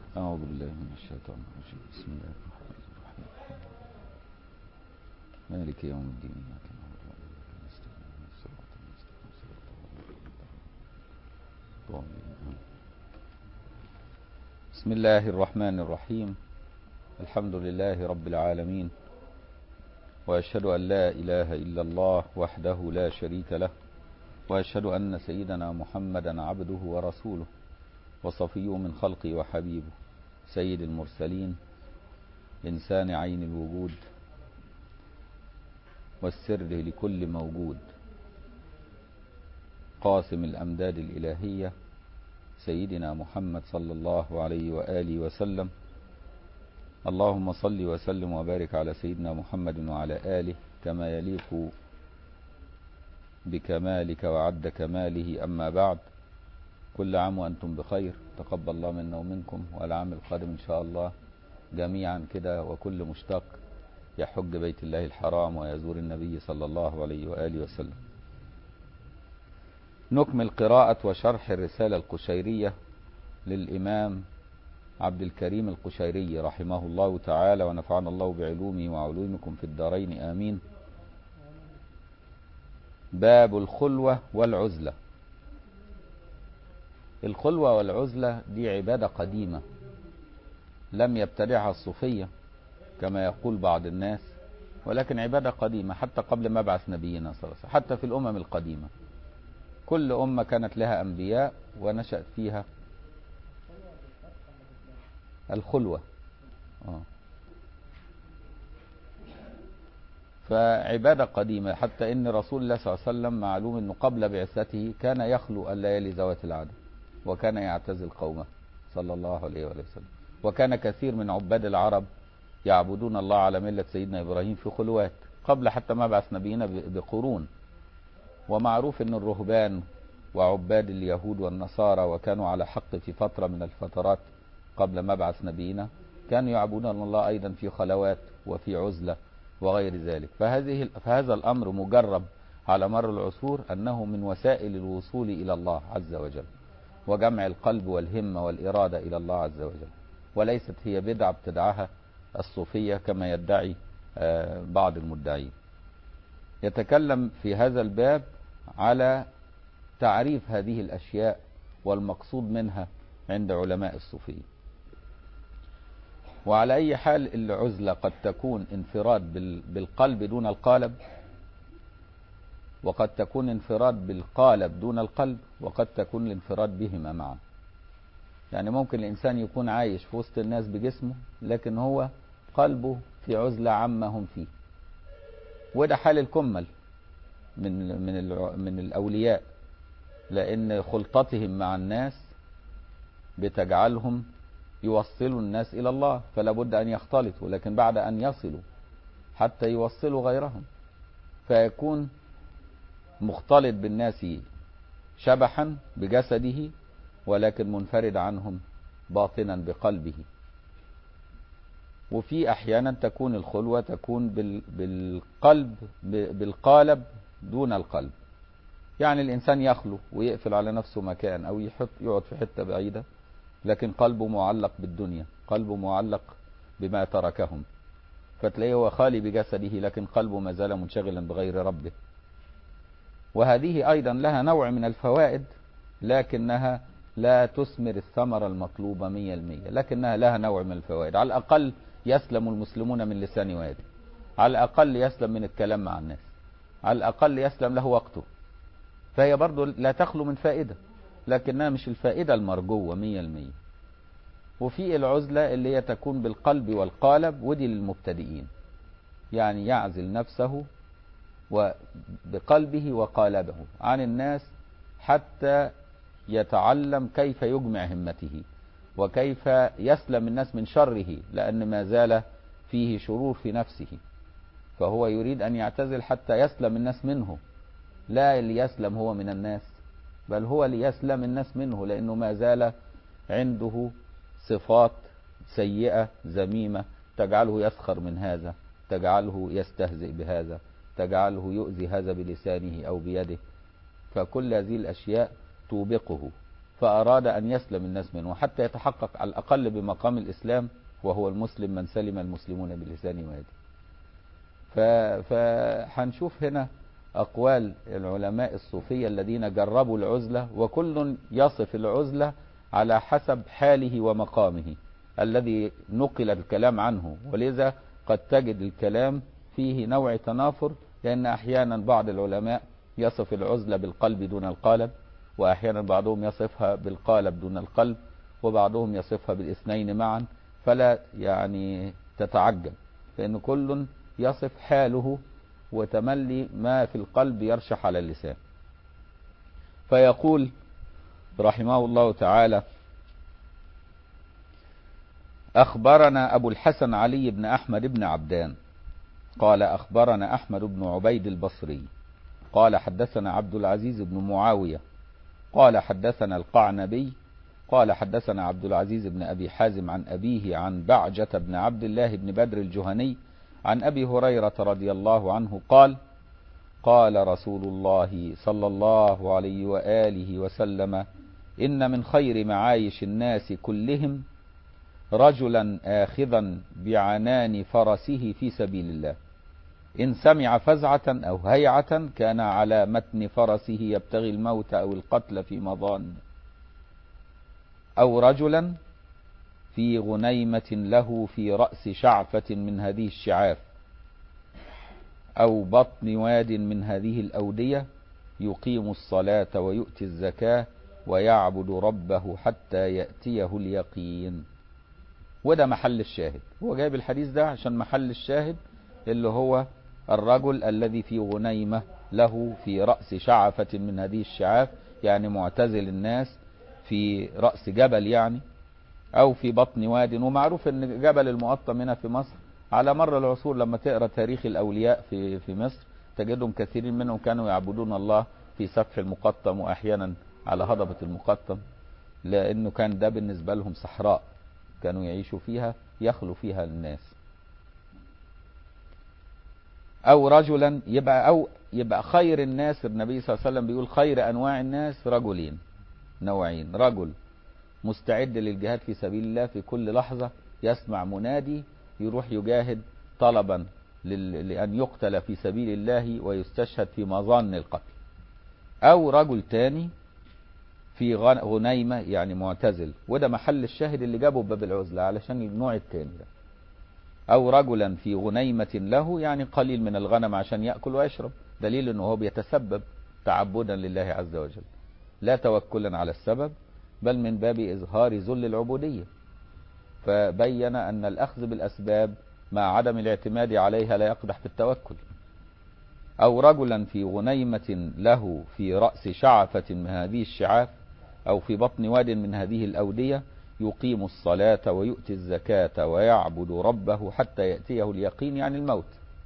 أعوذ بالله من الشيطان الرجيم بسم الله الرحمن الرحيم مالك يوم الدين إياك نعبد وإياك نستعين الصراط المستقيم صراط الضالين بسم الله الرحمن الرحيم الحمد لله رب العالمين وأشهد أن لا إله إلا الله وحده لا شريك له وأشهد أن سيدنا محمدا عبده ورسوله وصفيه من خلقه وحبيبه سيد المرسلين إنسان عين الوجود والسر لكل موجود قاسم الأمداد الإلهية سيدنا محمد صلى الله عليه وآله وسلم اللهم صل وسلم وبارك على سيدنا محمد وعلى آله كما يليق بكمالك وعد كماله أما بعد كل عام وأنتم بخير تقبل الله منا ومنكم والعام القادم إن شاء الله جميعا كده وكل مشتاق يحج بيت الله الحرام ويزور النبي صلى الله عليه وآله وسلم نكمل قراءة وشرح الرسالة القشيرية للإمام عبد الكريم القشيري رحمه الله تعالى ونفعنا الله بعلومه وعلومكم في الدارين آمين باب الخلوة والعزلة الخلوة والعزلة دي عبادة قديمة لم يبتدعها الصوفية كما يقول بعض الناس ولكن عبادة قديمة حتى قبل مبعث نبينا صلى الله عليه وسلم حتى في الأمم القديمة كل أمة كانت لها أنبياء ونشأت فيها الخلوة آه. فعبادة قديمة حتى إن رسول الله صلى الله عليه وسلم معلوم أنه قبل بعثته كان يخلو الليالي ذوات العدد وكان يعتزل قومه صلى الله عليه وسلم وكان كثير من عباد العرب يعبدون الله على ملة سيدنا إبراهيم في خلوات قبل حتى مبعث نبينا بقرون ومعروف أن الرهبان وعباد اليهود والنصارى وكانوا على حق في فترة من الفترات قبل مبعث نبينا كانوا يعبدون الله أيضا في خلوات وفي عزلة وغير ذلك فهذه فهذا الأمر مجرب على مر العصور أنه من وسائل الوصول إلى الله عز وجل وجمع القلب والهمة والإرادة إلى الله عز وجل وليست هي بدعة ابتدعها الصوفية كما يدعي بعض المدعين يتكلم في هذا الباب على تعريف هذه الأشياء والمقصود منها عند علماء الصوفية وعلى أي حال العزلة قد تكون انفراد بالقلب دون القالب وقد تكون انفراد بالقالب دون القلب وقد تكون الانفراد بهما معا يعني ممكن الإنسان يكون عايش في وسط الناس بجسمه لكن هو قلبه في عزلة عما هم فيه وده حال الكمل من من من الأولياء لأن خلطتهم مع الناس بتجعلهم يوصلوا الناس إلى الله فلا بد أن يختلطوا لكن بعد أن يصلوا حتى يوصلوا غيرهم فيكون مختلط بالناس شبحا بجسده ولكن منفرد عنهم باطنا بقلبه وفي أحيانا تكون الخلوة تكون بالقلب بالقالب دون القلب يعني الإنسان يخلو ويقفل على نفسه مكان أو يحط يقعد في حتة بعيدة لكن قلبه معلق بالدنيا قلبه معلق بما تركهم فتلاقيه هو خالي بجسده لكن قلبه ما زال منشغلا بغير ربه وهذه أيضا لها نوع من الفوائد لكنها لا تثمر الثمرة المطلوبة مية المية لكنها لها نوع من الفوائد على الأقل يسلم المسلمون من لسان وادي على الأقل يسلم من الكلام مع الناس على الأقل يسلم له وقته فهي برضو لا تخلو من فائدة لكنها مش الفائدة المرجوة مية المية وفي العزلة اللي هي تكون بالقلب والقالب ودي للمبتدئين يعني يعزل نفسه وبقلبه وقالبه عن الناس حتى يتعلم كيف يجمع همته وكيف يسلم الناس من شره لأن ما زال فيه شرور في نفسه فهو يريد أن يعتزل حتى يسلم الناس منه لا ليسلم هو من الناس بل هو ليسلم الناس منه لأنه ما زال عنده صفات سيئة ذميمة تجعله يسخر من هذا تجعله يستهزئ بهذا تجعله يؤذي هذا بلسانه أو بيده فكل هذه الأشياء توبقه فأراد أن يسلم الناس منه حتى يتحقق على الأقل بمقام الإسلام وهو المسلم من سلم المسلمون بلسانه ويده فهنشوف هنا أقوال العلماء الصوفية الذين جربوا العزلة وكل يصف العزلة على حسب حاله ومقامه الذي نقل الكلام عنه ولذا قد تجد الكلام فيه نوع تنافر لأن أحيانا بعض العلماء يصف العزلة بالقلب دون القالب وأحيانا بعضهم يصفها بالقالب دون القلب وبعضهم يصفها بالاثنين معا فلا يعني تتعجب فإن كل يصف حاله وتملي ما في القلب يرشح على اللسان فيقول رحمه الله تعالى أخبرنا أبو الحسن علي بن أحمد بن عبدان قال أخبرنا أحمد بن عبيد البصري قال حدثنا عبد العزيز بن معاوية قال حدثنا القعنبي قال حدثنا عبد العزيز بن أبي حازم عن أبيه عن بعجة بن عبد الله بن بدر الجهني عن أبي هريرة رضي الله عنه قال قال رسول الله صلى الله عليه وآله وسلم إن من خير معايش الناس كلهم رجلا آخذا بعنان فرسه في سبيل الله إن سمع فزعة أو هيعة كان على متن فرسه يبتغي الموت أو القتل في مضان أو رجلا في غنيمة له في رأس شعفة من هذه الشعاف أو بطن واد من هذه الأودية يقيم الصلاة ويؤتي الزكاة ويعبد ربه حتى يأتيه اليقين وده محل الشاهد هو جايب الحديث ده عشان محل الشاهد اللي هو الرجل الذي في غنيمة له في رأس شعفة من هذه الشعاف يعني معتزل الناس في رأس جبل يعني أو في بطن واد ومعروف أن جبل المقطم هنا في مصر على مر العصور لما تقرأ تاريخ الأولياء في, في مصر تجدهم كثيرين منهم كانوا يعبدون الله في سفح المقطم وأحيانا على هضبة المقطم لأنه كان ده بالنسبة لهم صحراء كانوا يعيشوا فيها يخلو فيها الناس أو رجلا يبقى أو يبقى خير الناس النبي صلى الله عليه وسلم بيقول خير أنواع الناس رجلين نوعين رجل مستعد للجهاد في سبيل الله في كل لحظة يسمع منادي يروح يجاهد طلبا لأن يقتل في سبيل الله ويستشهد في مظان القتل أو رجل تاني في غنيمة يعني معتزل وده محل الشاهد اللي جابه باب العزلة علشان النوع التاني ده أو رجلا في غنيمة له يعني قليل من الغنم عشان يأكل ويشرب دليل أنه هو بيتسبب تعبدا لله عز وجل لا توكلا على السبب بل من باب إظهار ذل العبودية فبين أن الأخذ بالأسباب مع عدم الاعتماد عليها لا يقدح في التوكل أو رجلا في غنيمة له في رأس شعفة من هذه الشعاف أو في بطن واد من هذه الأودية يقيم الصلاة ويؤتي الزكاة ويعبد ربه حتى يأتيه اليقين يعني الموت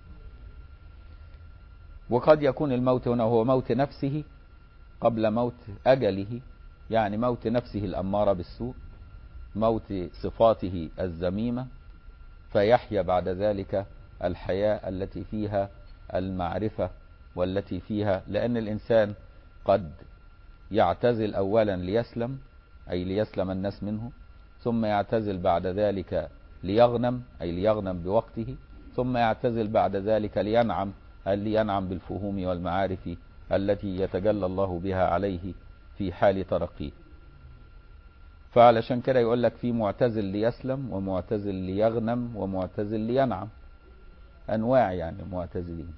وقد يكون الموت هنا هو موت نفسه قبل موت أجله يعني موت نفسه الأمارة بالسوء موت صفاته الذميمة فيحيا بعد ذلك الحياة التي فيها المعرفة والتي فيها لأن الإنسان قد يعتزل أولا ليسلم أي ليسلم الناس منه ثم يعتزل بعد ذلك ليغنم أي ليغنم بوقته ثم يعتزل بعد ذلك لينعم أي لينعم بالفهوم والمعارف التي يتجلى الله بها عليه في حال ترقيه فعلشان كده يقول لك في معتزل ليسلم ومعتزل ليغنم ومعتزل لينعم أنواع يعني معتزلين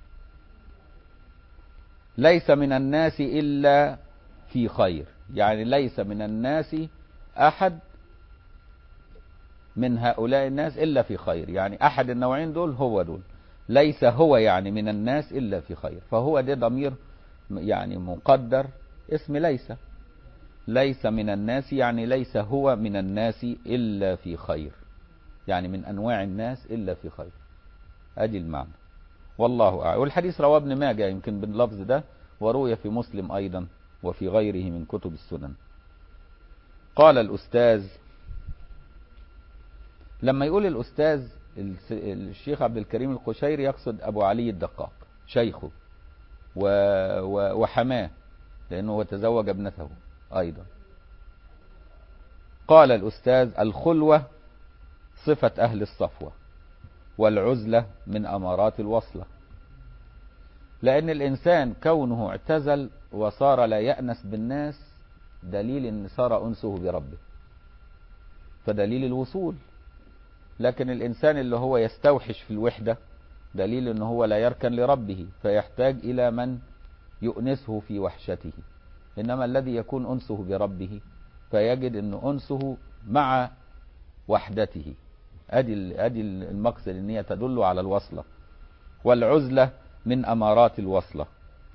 ليس من الناس إلا في خير يعني ليس من الناس أحد من هؤلاء الناس إلا في خير يعني أحد النوعين دول هو دول ليس هو يعني من الناس إلا في خير فهو ده ضمير يعني مقدر اسم ليس ليس من الناس يعني ليس هو من الناس إلا في خير يعني من أنواع الناس إلا في خير أدي المعنى والله أعلم والحديث رواه ابن ماجه يمكن باللفظ ده وروي في مسلم أيضا وفي غيره من كتب السنن قال الأستاذ لما يقول الأستاذ الشيخ عبد الكريم القشيري يقصد أبو علي الدقاق شيخه و... و... وحماه لأنه هو تزوج ابنته أيضا قال الأستاذ الخلوة صفة أهل الصفوة والعزلة من أمارات الوصلة لأن الإنسان كونه اعتزل وصار لا يأنس بالناس دليل أن صار أنسه بربه فدليل الوصول لكن الإنسان اللي هو يستوحش في الوحدة دليل أنه هو لا يركن لربه فيحتاج إلى من يؤنسه في وحشته إنما الذي يكون أنسه بربه فيجد أن أنسه مع وحدته أدي أدي المقصد أن هي تدل على الوصلة والعزلة من أمارات الوصلة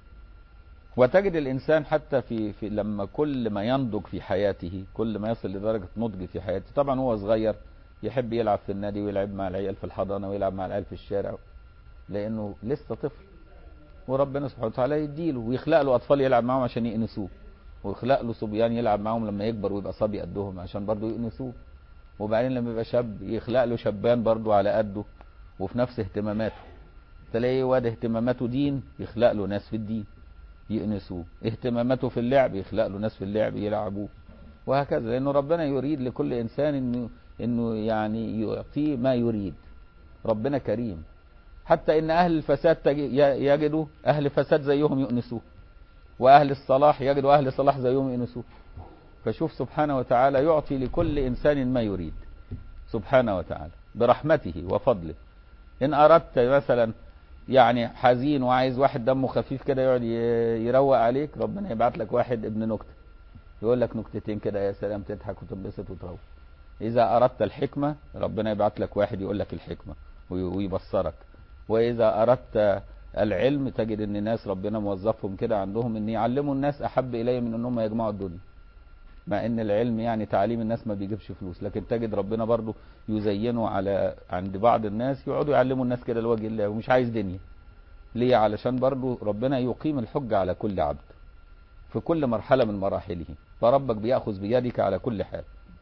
وتجد الإنسان حتى في, في لما كل ما ينضج في حياته كل ما يصل لدرجة نضج في حياته طبعا هو صغير يحب يلعب في النادي ويلعب مع العيال في الحضانة ويلعب مع العيال في الشارع لأنه لسه طفل وربنا سبحانه وتعالى يديله ويخلق له أطفال يلعب معهم عشان يأنسوه ويخلق له صبيان يلعب معهم لما يكبر ويبقى صبي قدهم عشان برضه يأنسوه وبعدين لما يبقى شاب يخلق له شبان برضه على قده وفي نفس اهتماماته تلاقي واد اهتماماته دين يخلق له ناس في الدين يأنسوه اهتماماته في اللعب يخلق له ناس في اللعب يلعبوه وهكذا لأنه ربنا يريد لكل إنسان إنه إنه يعني يعطيه ما يريد ربنا كريم حتى إن أهل الفساد يجدوا أهل فساد زيهم يؤنسوه وأهل الصلاح يجدوا أهل صلاح زيهم يؤنسوه فشوف سبحانه وتعالى يعطي لكل إنسان ما يريد سبحانه وتعالى برحمته وفضله إن أردت مثلا يعني حزين وعايز واحد دمه خفيف كده يقعد يروق عليك ربنا يبعت لك واحد ابن نكتة يقول لك نكتتين كده يا سلام تضحك وتنبسط وتروح إذا أردت الحكمة ربنا يبعت لك واحد يقول لك الحكمة ويبصرك وإذا أردت العلم تجد ان ناس ربنا موظفهم كده عندهم ان يعلموا الناس احب الي من انهم يجمعوا الدنيا مع ان العلم يعني تعليم الناس ما بيجيبش فلوس لكن تجد ربنا برضو يزينه على عند بعض الناس يقعدوا يعلموا الناس كده لوجه الله ومش عايز دنيا ليه علشان برضو ربنا يقيم الحجة على كل عبد في كل مرحلة من مراحله فربك بيأخذ بيدك على كل حال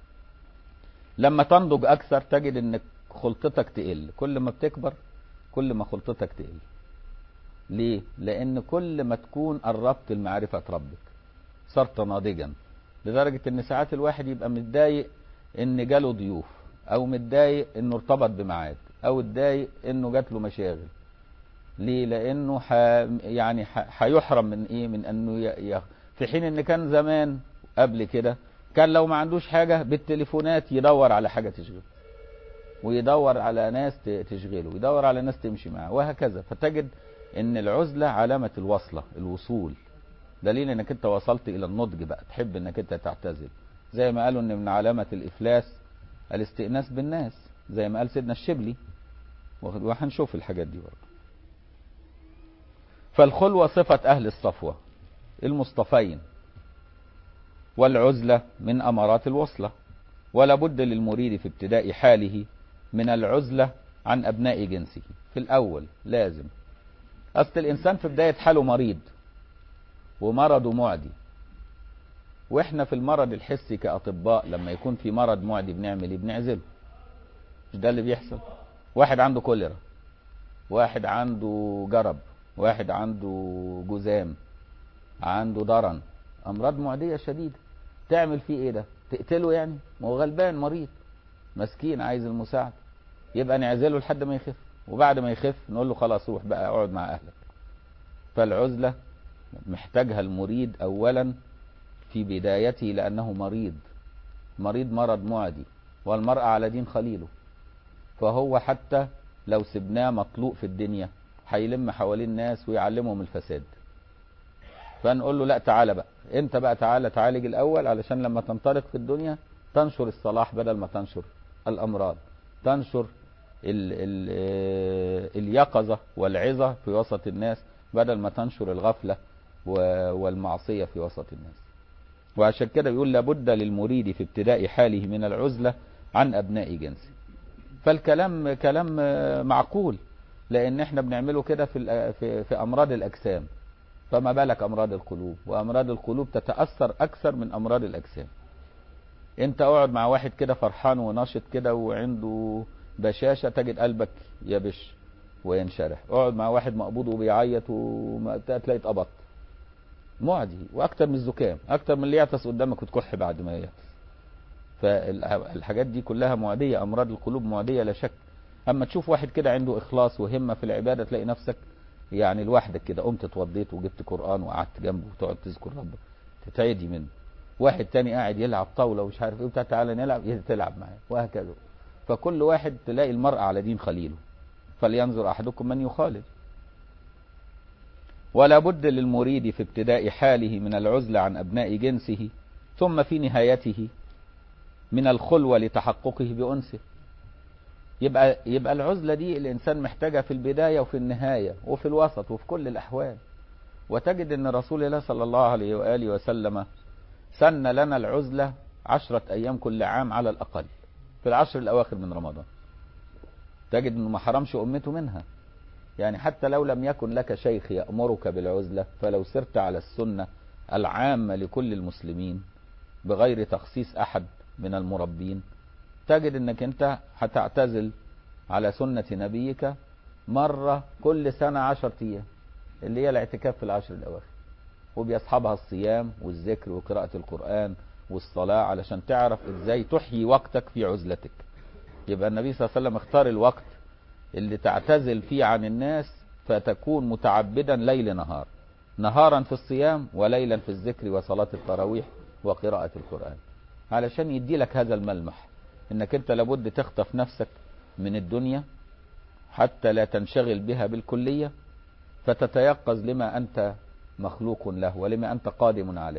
لما تنضج اكثر تجد ان خلطتك تقل كل ما بتكبر كل ما خلطتك تقل ليه لان كل ما تكون قربت لمعرفة ربك صرت ناضجا لدرجة ان ساعات الواحد يبقى متضايق ان جاله ضيوف او متضايق انه ارتبط بميعاد او اتضايق انه جات له مشاغل ليه لانه ح... يعني هيحرم ح... من ايه من انه ي... في حين ان كان زمان قبل كده كان لو ما عندوش حاجة بالتليفونات يدور على حاجة تشغله ويدور على ناس تشغله ويدور على ناس تمشي معاه وهكذا فتجد ان العزلة علامة الوصلة الوصول دليل انك انت وصلت الى النضج بقى تحب انك انت تعتزل زي ما قالوا ان من علامة الافلاس الاستئناس بالناس زي ما قال سيدنا الشبلي وهنشوف الحاجات دي برضه فالخلوة صفة اهل الصفوة المصطفين والعزلة من امارات الوصلة ولا بد للمريد في ابتداء حاله من العزلة عن ابناء جنسه في الاول لازم اصل الانسان في بداية حاله مريض ومرضه معدي واحنا في المرض الحسي كاطباء لما يكون في مرض معدي بنعمل ايه بنعزله مش ده اللي بيحصل واحد عنده كوليرا واحد عنده جرب واحد عنده جذام عنده ضرن امراض معديه شديده تعمل فيه ايه ده تقتله يعني ما هو غلبان مريض مسكين عايز المساعده يبقى نعزله لحد ما يخف وبعد ما يخف نقول له خلاص روح بقى اقعد مع اهلك فالعزله محتاجها المريد اولا في بدايته لانه مريض مريض مرض معدي والمرء على دين خليله فهو حتى لو سبناه مطلوق في الدنيا هيلم حوالين الناس ويعلمهم الفساد فنقول له لا تعالى بقى انت بقى تعالى تعالج الاول علشان لما تنطلق في الدنيا تنشر الصلاح بدل ما تنشر الامراض تنشر ال ال اليقظة والعظة في وسط الناس بدل ما تنشر الغفلة والمعصية في وسط الناس وعشان كده بيقول لابد للمريد في ابتداء حاله من العزلة عن أبناء جنسه فالكلام كلام معقول لأن احنا بنعمله كده في, في, في أمراض الأجسام فما بالك أمراض القلوب وأمراض القلوب تتأثر أكثر من أمراض الأجسام انت اقعد مع واحد كده فرحان وناشط كده وعنده بشاشة تجد قلبك يبش وينشرح اقعد مع واحد مقبوض وبيعيط وتلاقي اتقبض معدي واكتر من الزكام اكتر من اللي يعطس قدامك وتكح بعد ما يعطس فالحاجات دي كلها معدية أمراض القلوب معدية لا شك أما تشوف واحد كده عنده إخلاص وهمة في العبادة تلاقي نفسك يعني لوحدك كده قمت اتوضيت وجبت قرآن وقعدت جنبه وتقعد تذكر ربك تتعدي منه واحد تاني قاعد يلعب طاولة ومش عارف ايه بتاع تعالى نلعب تلعب معاه وهكذا فكل واحد تلاقي المرء على دين خليله فلينظر أحدكم من يخالف ولا بد للمريد في ابتداء حاله من العزلة عن أبناء جنسه ثم في نهايته من الخلوة لتحققه بأنسه يبقى يبقى العزلة دي الإنسان محتاجها في البداية وفي النهاية وفي الوسط وفي كل الأحوال وتجد أن رسول الله صلى الله عليه وآله وسلم سن لنا العزلة عشرة أيام كل عام على الأقل في العشر الأواخر من رمضان تجد أنه ما حرمش أمته منها يعني حتى لو لم يكن لك شيخ يأمرك بالعزلة فلو سرت على السنة العامة لكل المسلمين بغير تخصيص أحد من المربين تجد انك انت هتعتزل على سنة نبيك مرة كل سنة عشر ايام اللي هي الاعتكاف في العشر الاواخر وبيصحبها الصيام والذكر وقراءة القرآن والصلاة علشان تعرف ازاي تحيي وقتك في عزلتك يبقى النبي صلى الله عليه وسلم اختار الوقت اللي تعتزل فيه عن الناس فتكون متعبدا ليل نهار نهارا في الصيام وليلا في الذكر وصلاة التراويح وقراءة القرآن علشان يدي لك هذا الملمح انك انت لابد تخطف نفسك من الدنيا حتى لا تنشغل بها بالكلية فتتيقظ لما انت مخلوق له ولما انت قادم عليه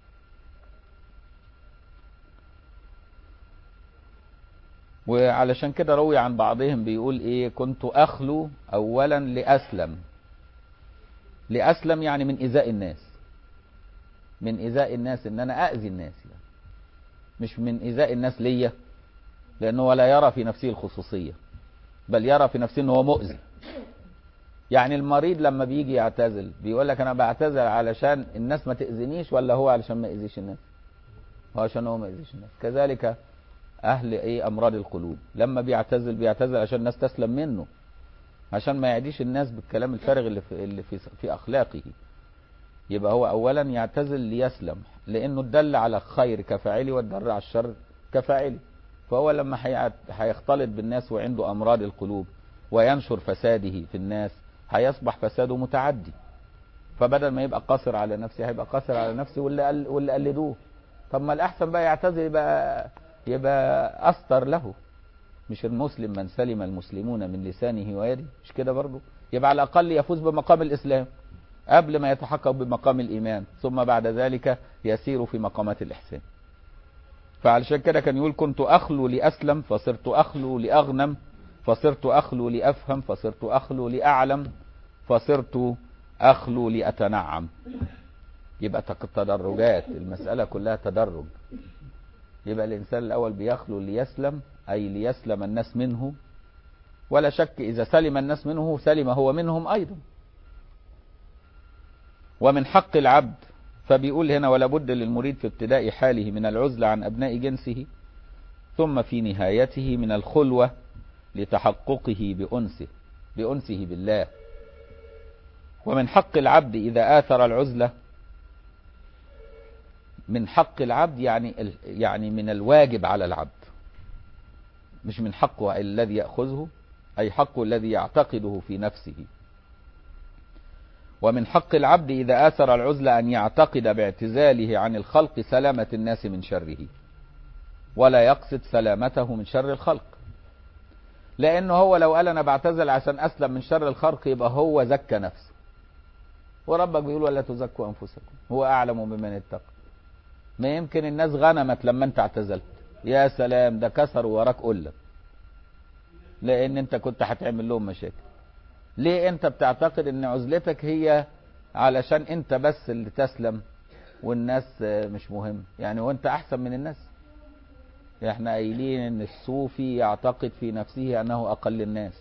وعلشان كده روي عن بعضهم بيقول ايه كنت اخلو اولا لاسلم لاسلم يعني من ايذاء الناس من ايذاء الناس ان انا اذي الناس يعني مش من ايذاء الناس ليا لانه لا يرى في نفسه الخصوصية بل يرى في نفسه انه هو مؤذي يعني المريض لما بيجي يعتزل بيقول لك انا بعتزل علشان الناس ما تأذينيش ولا هو علشان ما يأذيش الناس هو عشان هو ما يأذيش الناس كذلك اهل ايه امراض القلوب لما بيعتزل بيعتزل عشان الناس تسلم منه عشان ما يعديش الناس بالكلام الفارغ اللي في اللي في, في اخلاقه يبقى هو اولا يعتزل ليسلم لانه الدل على الخير كفاعله والدل على الشر كفاعله فهو لما هيختلط بالناس وعنده امراض القلوب وينشر فساده في الناس هيصبح فساده متعدي فبدل ما يبقى قاصر على نفسه هيبقى قاصر على نفسه واللي قل واللي قلدوه طب ما الاحسن بقى يعتزل يبقى يبقى استر له مش المسلم من سلم المسلمون من لسانه ويده مش كده برضه يبقى على الاقل يفوز بمقام الاسلام قبل ما يتحقق بمقام الايمان ثم بعد ذلك يسير في مقامات الاحسان فعلشان كده كان يقول كنت اخلو لاسلم فصرت اخلو لاغنم فصرت اخلو لافهم فصرت اخلو لاعلم فصرت اخلو لاتنعم يبقى تدرجات المسألة كلها تدرج يبقى الإنسان الأول بيخلو ليسلم أي ليسلم الناس منه ولا شك إذا سلم الناس منه سلم هو منهم أيضا ومن حق العبد فبيقول هنا ولا بد للمريد في ابتداء حاله من العزلة عن أبناء جنسه ثم في نهايته من الخلوة لتحققه بأنسه بأنسه بالله ومن حق العبد إذا آثر العزلة من حق العبد يعني يعني من الواجب على العبد مش من حقه الذي يأخذه أي حقه الذي يعتقده في نفسه ومن حق العبد إذا آثر العزلة أن يعتقد باعتزاله عن الخلق سلامة الناس من شره ولا يقصد سلامته من شر الخلق لأنه هو لو قال أنا بعتزل عشان أسلم من شر الخلق يبقى هو زكى نفسه وربك بيقول ولا تزكوا أنفسكم هو أعلم بمن اتقى ما يمكن الناس غنمت لما انت اعتزلت يا سلام ده كسروا وراك قلة لان انت كنت هتعمل لهم مشاكل ليه انت بتعتقد ان عزلتك هي علشان انت بس اللي تسلم والناس مش مهم يعني وانت احسن من الناس احنا قايلين ان الصوفي يعتقد في نفسه انه اقل الناس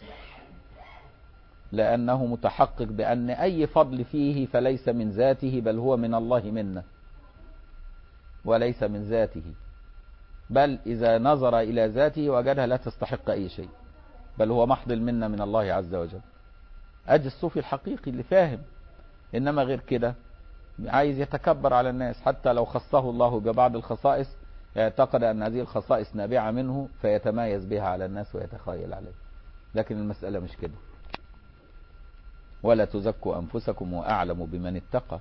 لانه متحقق بان اي فضل فيه فليس من ذاته بل هو من الله منا وليس من ذاته بل إذا نظر إلى ذاته وجدها لا تستحق أي شيء بل هو محض المنة من الله عز وجل أدي الصوفي الحقيقي اللي فاهم إنما غير كده عايز يتكبر على الناس حتى لو خصه الله ببعض الخصائص اعتقد أن هذه الخصائص نابعة منه فيتميز بها على الناس ويتخيل عليه لكن المسألة مش كده ولا تزكوا أنفسكم وأعلم بمن اتقى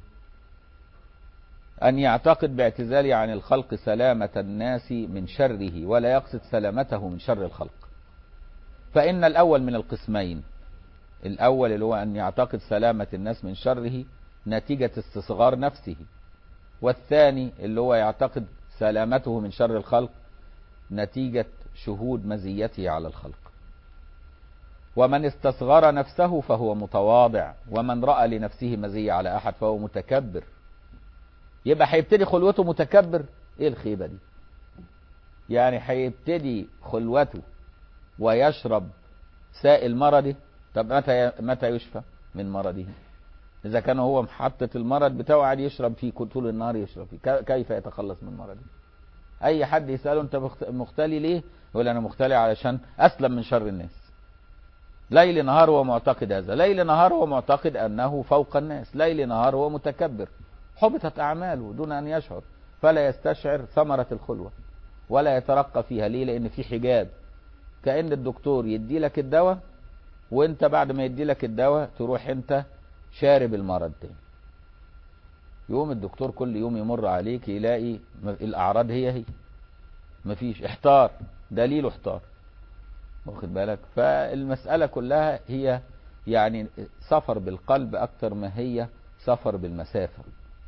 أن يعتقد باعتزاله عن الخلق سلامة الناس من شره ولا يقصد سلامته من شر الخلق فإن الأول من القسمين الأول اللي هو أن يعتقد سلامة الناس من شره نتيجة استصغار نفسه والثاني اللي هو يعتقد سلامته من شر الخلق نتيجة شهود مزيته على الخلق ومن استصغر نفسه فهو متواضع ومن رأى لنفسه مزية على أحد فهو متكبر يبقى هيبتدي خلوته متكبر ايه الخيبة دي يعني هيبتدي خلوته ويشرب سائل مرضه طب متى متى يشفى من مرضه اذا كان هو محطة المرض بتاعه قاعد يشرب فيه طول النهار يشرب فيه كيف يتخلص من مرضه اي حد يساله انت مختلي ليه يقول انا مختلي علشان اسلم من شر الناس ليل نهار هو معتقد هذا ليل نهار هو معتقد انه فوق الناس ليل نهار هو متكبر حبطت اعماله دون ان يشعر فلا يستشعر ثمرة الخلوة ولا يترقى فيها ليه لان في حجاب كأن الدكتور يدي لك الدواء وانت بعد ما يدي لك الدواء تروح انت شارب المرض تاني يوم الدكتور كل يوم يمر عليك يلاقي الاعراض هي هي مفيش احتار دليله احتار واخد بالك فالمسألة كلها هي يعني سفر بالقلب اكتر ما هي سفر بالمسافة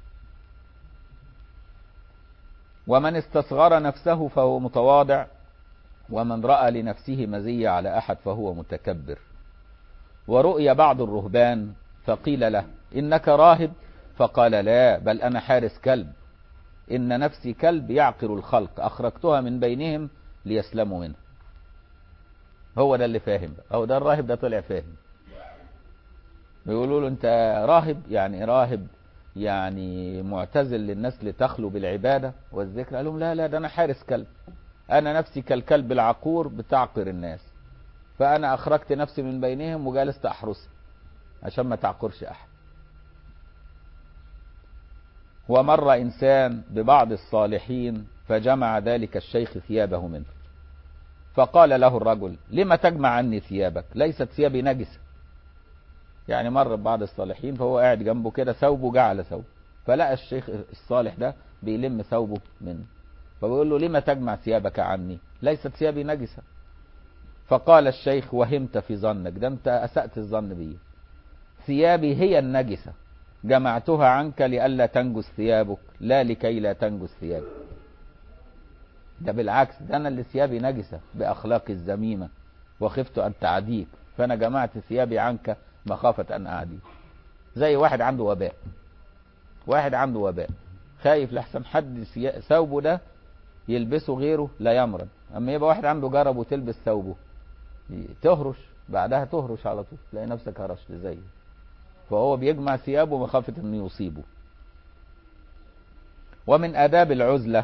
ومن استصغر نفسه فهو متواضع ومن رأى لنفسه مزية على أحد فهو متكبر ورؤي بعض الرهبان فقيل له إنك راهب فقال لا بل أنا حارس كلب إن نفسي كلب يعقر الخلق أخرجتها من بينهم ليسلموا منه هو ده اللي فاهم بقى هو ده الراهب ده طلع فاهم بيقولوا له انت راهب يعني راهب يعني معتزل للناس لتخلو بالعبادة والذكر قال لهم لا لا ده انا حارس كلب انا نفسي كالكلب العقور بتعقر الناس فانا اخرجت نفسي من بينهم وجالس احرسها عشان ما تعقرش احد ومر انسان ببعض الصالحين فجمع ذلك الشيخ ثيابه منه فقال له الرجل لما تجمع عني ثيابك ليست ثيابي نجسة يعني مر ببعض الصالحين فهو قاعد جنبه كده ثوبه جعل ثوب فلقى الشيخ الصالح ده بيلم ثوبه منه فبيقول له لما تجمع ثيابك عني ليست ثيابي نجسة فقال الشيخ وهمت في ظنك ده انت اسأت الظن بي ثيابي هي النجسة جمعتها عنك لئلا تنجس ثيابك لا لكي لا تنجس ثيابك ده بالعكس ده انا اللي ثيابي نجسة باخلاقي الذميمة وخفت ان تعديك فانا جمعت ثيابي عنك مخافة ان اعديك زي واحد عنده وباء واحد عنده وباء خايف لحسن حد ثوبه ده يلبسه غيره لا يمرض اما يبقى واحد عنده جرب وتلبس ثوبه تهرش بعدها تهرش على طول تلاقي نفسك هرشت زيه فهو بيجمع ثيابه مخافة انه يصيبه ومن آداب العزلة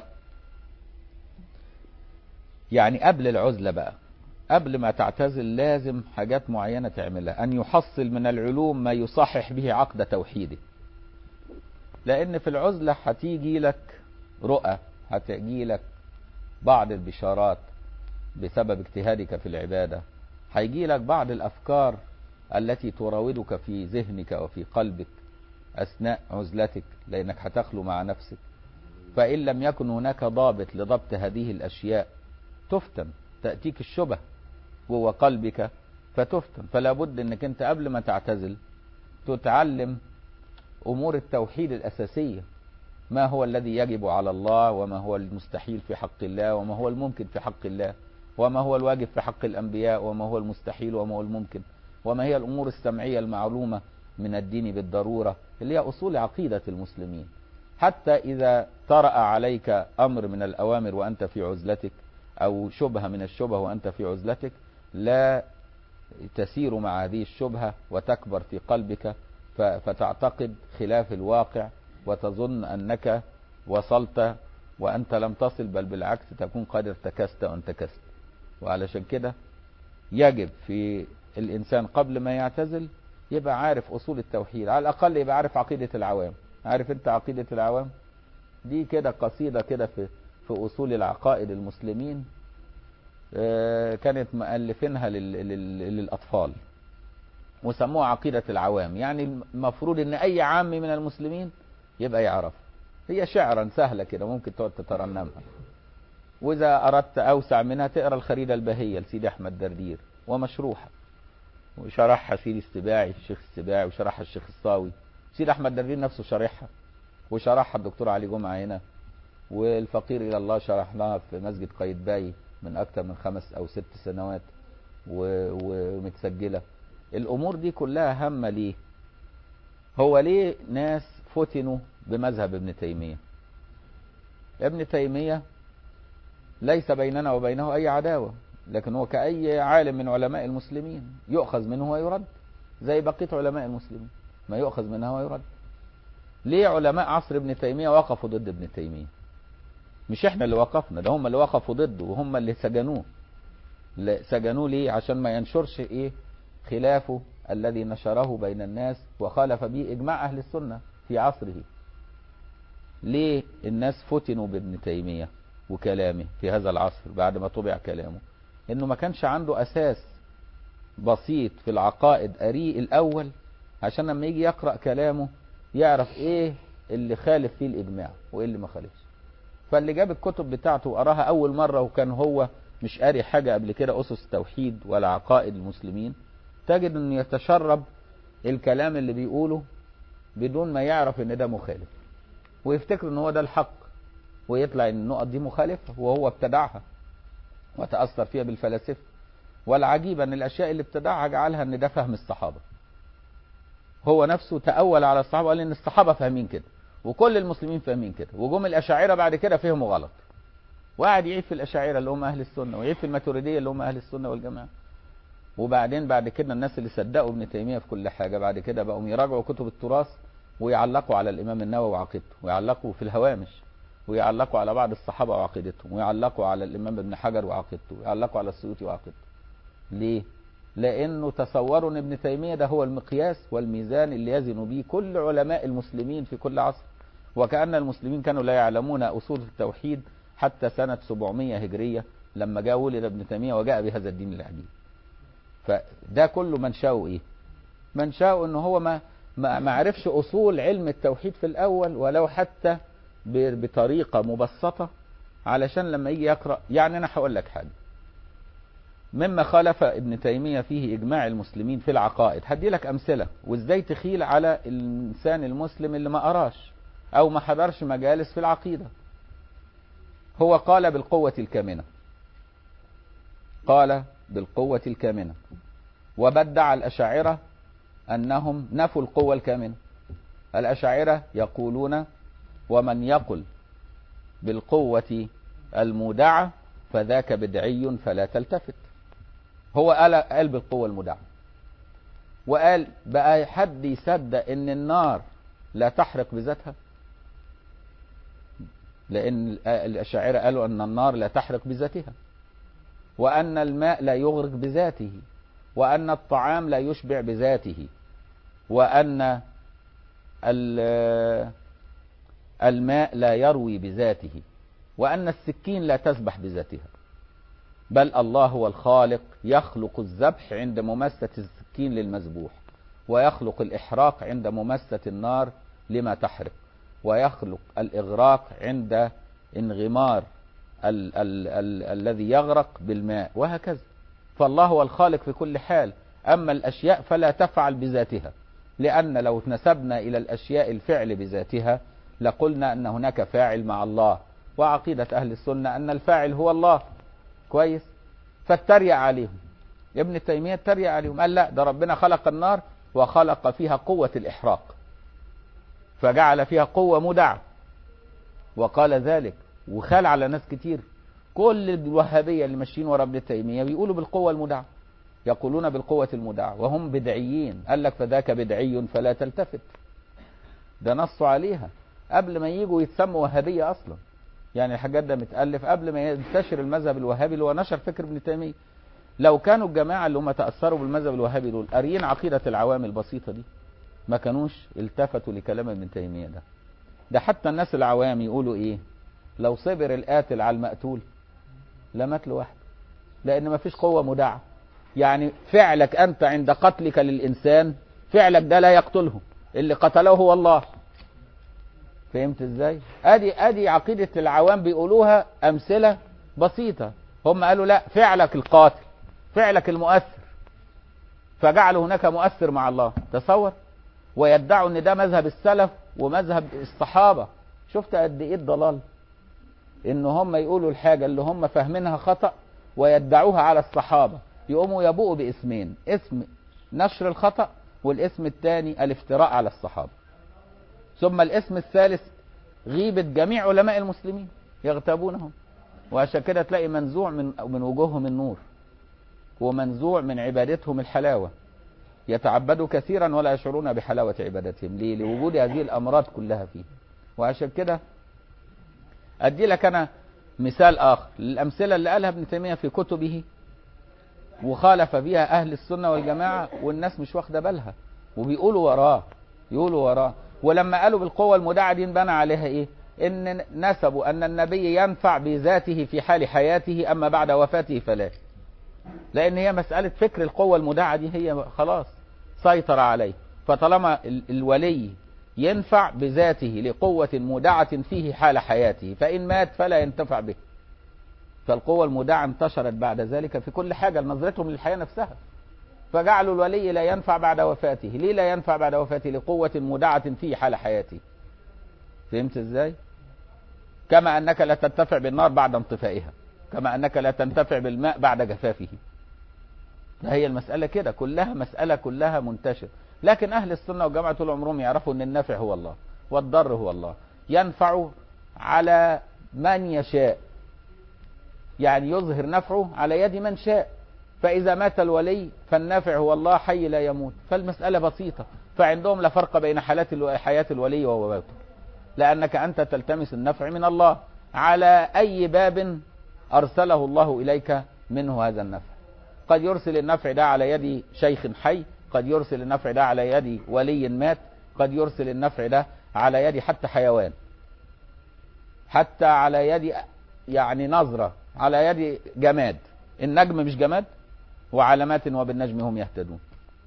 يعني قبل العزلة بقى قبل ما تعتزل لازم حاجات معينة تعملها أن يحصل من العلوم ما يصحح به عقد توحيده لأن في العزلة هتيجي لك رؤى هتجي لك بعض البشارات بسبب اجتهادك في العبادة هيجي لك بعض الأفكار التي تراودك في ذهنك وفي قلبك أثناء عزلتك لأنك هتخلو مع نفسك فإن لم يكن هناك ضابط لضبط هذه الأشياء تفتن تأتيك الشبه جوه قلبك فتفتن فلا بد انك انت قبل ما تعتزل تتعلم امور التوحيد الاساسية ما هو الذي يجب على الله وما هو المستحيل في حق الله وما هو الممكن في حق الله وما هو الواجب في حق الانبياء وما هو المستحيل وما هو الممكن وما هي الامور السمعية المعلومة من الدين بالضرورة اللي هي اصول عقيدة المسلمين حتى اذا طرأ عليك امر من الاوامر وانت في عزلتك او شبهة من الشبه وانت في عزلتك لا تسير مع هذه الشبهة وتكبر في قلبك فتعتقد خلاف الواقع وتظن انك وصلت وانت لم تصل بل بالعكس تكون قد ارتكست وانتكست وعلشان كده يجب في الانسان قبل ما يعتزل يبقى عارف اصول التوحيد على الاقل يبقى عارف عقيدة العوام عارف انت عقيدة العوام دي كده قصيدة كده في في أصول العقائد المسلمين كانت مؤلفينها للأطفال وسموها عقيدة العوام يعني المفروض ان اي عام من المسلمين يبقى يعرف هي شعرا سهلة كده ممكن تقعد تترنمها واذا اردت اوسع منها تقرا الخريدة البهية لسيدي احمد دردير ومشروحة وشرحها سيدي السباعي الشيخ السباعي وشرحها الشيخ الصاوي سيدي احمد دردير نفسه شارحها وشرحها الدكتور علي جمعة هنا والفقير الى الله شرحناها في مسجد قايتباي من اكثر من خمس او ست سنوات ومتسجلة الامور دي كلها هامة ليه هو ليه ناس فتنوا بمذهب ابن تيمية ابن تيمية ليس بيننا وبينه اي عداوة لكن هو كأي عالم من علماء المسلمين يؤخذ منه ويرد زي بقية علماء المسلمين ما يؤخذ منها ويرد ليه علماء عصر ابن تيمية وقفوا ضد ابن تيمية مش احنا اللي وقفنا ده هم اللي وقفوا ضده وهم اللي سجنوه سجنوه ليه عشان ما ينشرش ايه خلافه الذي نشره بين الناس وخالف به اجماع اهل السنة في عصره ليه الناس فتنوا بابن تيمية وكلامه في هذا العصر بعد ما طبع كلامه انه ما كانش عنده اساس بسيط في العقائد قريه الاول عشان لما يجي يقرأ كلامه يعرف ايه اللي خالف فيه الاجماع وايه اللي ما خالفش فاللي جاب الكتب بتاعته وقراها اول مرة وكان هو مش قاري حاجة قبل كده اسس التوحيد ولا عقائد المسلمين تجد انه يتشرب الكلام اللي بيقوله بدون ما يعرف ان ده مخالف ويفتكر ان هو ده الحق ويطلع ان النقط دي مخالفة وهو ابتدعها وتأثر فيها بالفلاسفة والعجيب ان الاشياء اللي ابتدعها جعلها ان ده فهم الصحابة هو نفسه تأول على الصحابة وقال ان الصحابة فاهمين كده وكل المسلمين فاهمين كده وجم الاشاعرة بعد كده فهموا غلط وقعد يعيب في الاشاعرة اللي هم اهل السنة ويعيب في الماتريدية اللي هم اهل السنة والجماعة وبعدين بعد كده الناس اللي صدقوا ابن تيمية في كل حاجة بعد كده بقوا يراجعوا كتب التراث ويعلقوا على الامام النووي وعقيدته ويعلقوا في الهوامش ويعلقوا على بعض الصحابة وعقيدتهم ويعلقوا على الامام ابن حجر وعقيدته ويعلقوا على السيوطي وعقيدته ليه لانه تصوروا ان ابن تيمية ده هو المقياس والميزان اللي يزن به كل علماء المسلمين في كل عصر وكأن المسلمين كانوا لا يعلمون اصول التوحيد حتى سنة 700 هجرية لما جاء ولد ابن تيمية وجاء بهذا الدين العجيب فده كله منشأه ايه منشأه ان هو ما ما عرفش اصول علم التوحيد في الاول ولو حتى بطريقة مبسطة علشان لما يجي يقرأ يعني انا هقول لك حاجة مما خالف ابن تيمية فيه اجماع المسلمين في العقائد هدي لك امثلة وازاي تخيل على الانسان المسلم اللي ما قراش او ما حضرش مجالس في العقيدة هو قال بالقوة الكامنة قال بالقوة الكامنة وبدع الأشاعرة أنهم نفوا القوة الكامنة الأشاعرة يقولون ومن يقل بالقوة المودعة فذاك بدعي فلا تلتفت هو قال, قال بالقوة المودعة وقال بقى حد يصدق ان النار لا تحرق بذاتها لان الاشاعره قالوا ان النار لا تحرق بذاتها وان الماء لا يغرق بذاته وان الطعام لا يشبع بذاته وان الماء لا يروي بذاته وان السكين لا تذبح بذاتها بل الله هو الخالق يخلق الذبح عند مماسة السكين للمذبوح ويخلق الإحراق عند مماسة النار لما تحرق ويخلق الإغراق عند انغمار ال ال ال الذي يغرق بالماء وهكذا فالله هو الخالق في كل حال أما الأشياء فلا تفعل بذاتها لأن لو نسبنا إلى الأشياء الفعل بذاتها لقلنا أن هناك فاعل مع الله وعقيدة أهل السنة أن الفاعل هو الله كويس فاتريق عليهم ابن تيمية اتريق عليهم قال لا ده ربنا خلق النار وخلق فيها قوة الإحراق فجعل فيها قوة مدعة وقال ذلك وخال على ناس كتير كل الوهابية اللي ماشيين ورا ابن تيمية بيقولوا بالقوة المدعة يقولون بالقوة المدعة وهم بدعيين قال لك فذاك بدعي فلا تلتفت ده نصوا عليها قبل ما يجوا يتسموا وهابية أصلا يعني الحاجات ده متألف قبل ما ينتشر المذهب الوهابي اللي هو نشر فكر ابن تيمية لو كانوا الجماعة اللي هم تأثروا بالمذهب الوهابي دول قاريين عقيدة العوام البسيطة دي ما كانوش التفتوا لكلام ابن تيمية ده ده حتى الناس العوام يقولوا ايه لو صبر القاتل على المقتول لمات لوحده لان مفيش قوه مدعه يعني فعلك انت عند قتلك للانسان فعلك ده لا يقتله اللي قتله هو الله فهمت ازاي ادي ادي عقيده العوام بيقولوها امثله بسيطه هم قالوا لا فعلك القاتل فعلك المؤثر فجعلوا هناك مؤثر مع الله تصور ويدعوا ان ده مذهب السلف ومذهب الصحابه شفت قد ايه الضلال ان هم يقولوا الحاجه اللي هم فاهمينها خطا ويدعوها على الصحابه يقوموا يبوءوا باسمين اسم نشر الخطا والاسم الثاني الافتراء على الصحابه ثم الاسم الثالث غيبه جميع علماء المسلمين يغتابونهم وعشان كده تلاقي منزوع من من وجوههم النور ومنزوع من عبادتهم الحلاوه يتعبدوا كثيرا ولا يشعرون بحلاوه عبادتهم ليه؟ لوجود هذه الامراض كلها فيه وعشان كده ادي لك انا مثال اخر الامثله اللي قالها ابن تيميه في كتبه وخالف بها اهل السنه والجماعه والناس مش واخده بالها وبيقولوا وراه يقولوا وراه ولما قالوا بالقوه المدعه دي بنى عليها ايه ان نسبوا ان النبي ينفع بذاته في حال حياته اما بعد وفاته فلا لان هي مساله فكر القوه المدعه دي هي خلاص سيطر عليه فطالما الولي ينفع بذاته لقوة مودعة فيه حال حياته فإن مات فلا ينتفع به فالقوة المودعة انتشرت بعد ذلك في كل حاجة نظرتهم للحياة نفسها فجعلوا الولي لا ينفع بعد وفاته ليه لا ينفع بعد وفاته لقوة مودعة فيه حال حياته فهمت ازاي كما أنك لا تنتفع بالنار بعد انطفائها كما أنك لا تنتفع بالماء بعد جفافه هي المسألة كده كلها مسألة كلها منتشرة لكن أهل السنة والجماعة طول عمرهم يعرفوا أن النافع هو الله والضر هو الله ينفع على من يشاء يعني يظهر نفعه على يد من شاء فإذا مات الولي فالنافع هو الله حي لا يموت فالمسألة بسيطة فعندهم لا فرق بين حالات حياة الولي ووفاته لأنك أنت تلتمس النفع من الله على أي باب أرسله الله إليك منه هذا النفع قد يرسل النفع ده على يد شيخ حي قد يرسل النفع ده على يد ولي مات قد يرسل النفع ده على يد حتى حيوان حتى على يد يعني نظرة على يد جماد النجم مش جماد وعلامات وبالنجم هم يهتدون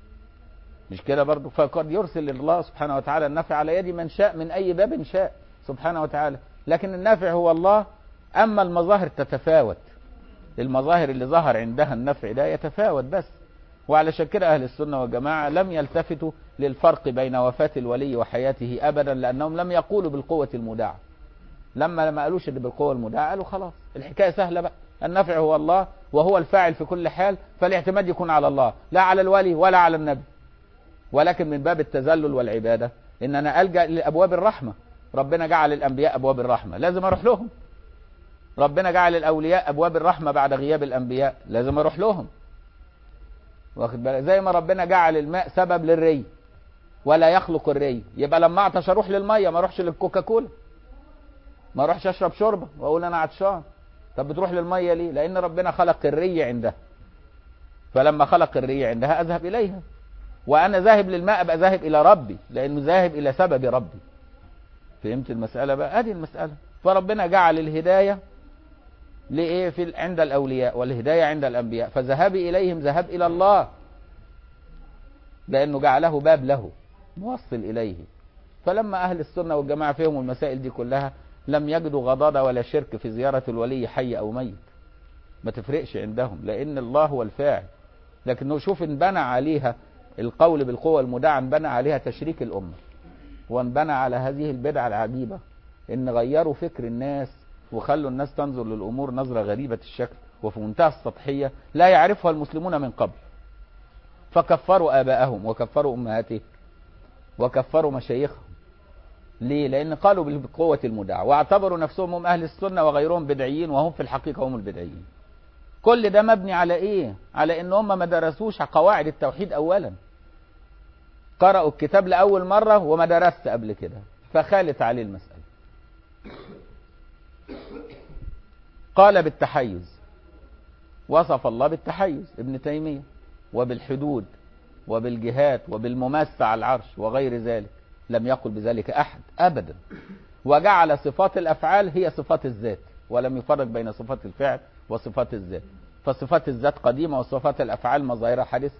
مش كده برضو فقد يرسل الله سبحانه وتعالى النفع على يد من شاء من أي باب شاء سبحانه وتعالى لكن النافع هو الله أما المظاهر تتفاوت المظاهر اللي ظهر عندها النفع ده يتفاوت بس وعلشان كده أهل السنة والجماعة لم يلتفتوا للفرق بين وفاة الولي وحياته أبدا لأنهم لم يقولوا بالقوة المدعة لما ما قالوش اللي بالقوة المدعة قالوا خلاص الحكاية سهلة بقى النفع هو الله وهو الفاعل في كل حال فالاعتماد يكون على الله لا على الولي ولا على النبي ولكن من باب التذلل والعبادة إن أنا ألجأ لأبواب الرحمة ربنا جعل الأنبياء أبواب الرحمة لازم أروح لهم ربنا جعل الأولياء أبواب الرحمة بعد غياب الأنبياء لازم أروح لهم واخد بالك زي ما ربنا جعل الماء سبب للري ولا يخلق الري يبقى لما اعطش اروح للميه ما اروحش للكوكاكولا ما اروحش اشرب شوربه واقول انا عطشان طب بتروح للميه ليه لان ربنا خلق الري عندها فلما خلق الري عندها اذهب اليها وانا ذاهب للماء ابقى ذاهب الى ربي لانه ذاهب الى سبب ربي فهمت المساله بقى ادي المساله فربنا جعل الهدايه لإيه في عند الأولياء والهداية عند الأنبياء فذهابي إليهم ذهاب إلى الله لأنه جعله باب له موصل إليه فلما أهل السنة والجماعة فيهم المسائل دي كلها لم يجدوا غضاضة ولا شرك في زيارة الولي حي أو ميت ما تفرقش عندهم لأن الله هو الفاعل لكنه شوف انبنى عليها القول بالقوة المدعى انبنى عليها تشريك الأمة وانبنى على هذه البدعة العجيبة ان غيروا فكر الناس وخلوا الناس تنظر للأمور نظرة غريبة الشكل وفي منتهى السطحية لا يعرفها المسلمون من قبل فكفروا آباءهم وكفروا أمهاتهم وكفروا مشايخهم ليه؟ لأن قالوا بالقوة المدعى واعتبروا نفسهم هم أهل السنة وغيرهم بدعيين وهم في الحقيقة هم البدعيين كل ده مبني على إيه؟ على إن هم ما درسوش قواعد التوحيد أولا قرأوا الكتاب لأول مرة وما درست قبل كده فخالت عليه المسألة قال بالتحيز وصف الله بالتحيز ابن تيمية وبالحدود وبالجهات وبالمماسة على العرش وغير ذلك لم يقل بذلك أحد أبدا وجعل صفات الافعال هي صفات الذات ولم يفرق بين صفات الفعل وصفات الذات فصفات الذات قديمه وصفات الافعال مظاهرها حادثه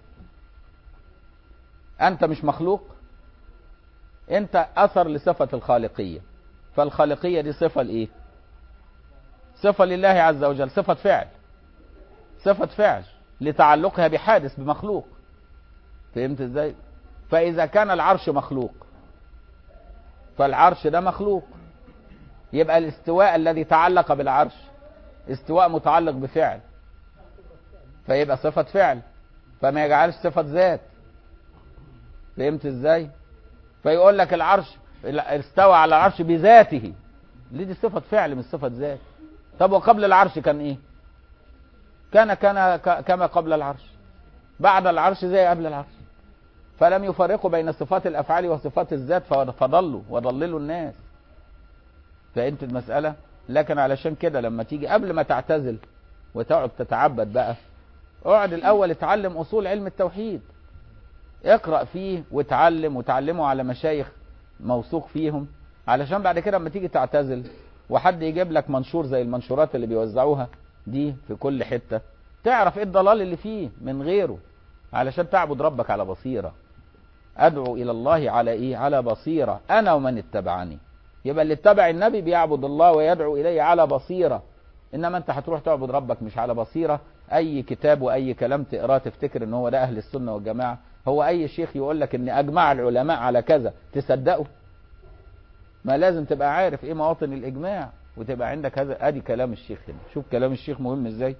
انت مش مخلوق انت اثر لصفه الخالقيه فالخالقيه دي صفه لايه صفه لله عز وجل صفه فعل صفه فعل لتعلقها بحادث بمخلوق فهمت ازاي فاذا كان العرش مخلوق فالعرش ده مخلوق يبقى الاستواء الذي تعلق بالعرش استواء متعلق بفعل فيبقى صفة فعل فما يجعلش صفة ذات فهمت ازاي فيقول لك العرش استوى على العرش بذاته ليه دي صفة فعل مش صفة ذات طب وقبل العرش كان ايه كان كان كما قبل العرش بعد العرش زي قبل العرش فلم يفرقوا بين صفات الافعال وصفات الذات فضلوا وضللوا الناس فهمت المسألة لكن علشان كده لما تيجي قبل ما تعتزل وتقعد تتعبد بقى اقعد الاول اتعلم اصول علم التوحيد اقرأ فيه وتعلم وتعلمه على مشايخ موثوق فيهم علشان بعد كده لما تيجي تعتزل وحد يجيب لك منشور زي المنشورات اللي بيوزعوها دي في كل حتة تعرف ايه الضلال اللي فيه من غيره علشان تعبد ربك على بصيرة ادعو الى الله على ايه على بصيرة انا ومن اتبعني يبقى اللي اتبع النبي بيعبد الله ويدعو اليه على بصيرة انما انت هتروح تعبد ربك مش على بصيرة اي كتاب واي كلام تقراه تفتكر ان هو ده اهل السنة والجماعة هو اي شيخ يقول لك ان اجمع العلماء على كذا تصدقه ما لازم تبقى عارف ايه مواطن الاجماع وتبقى عندك هذا ادي كلام الشيخ هنا شوف كلام الشيخ مهم ازاي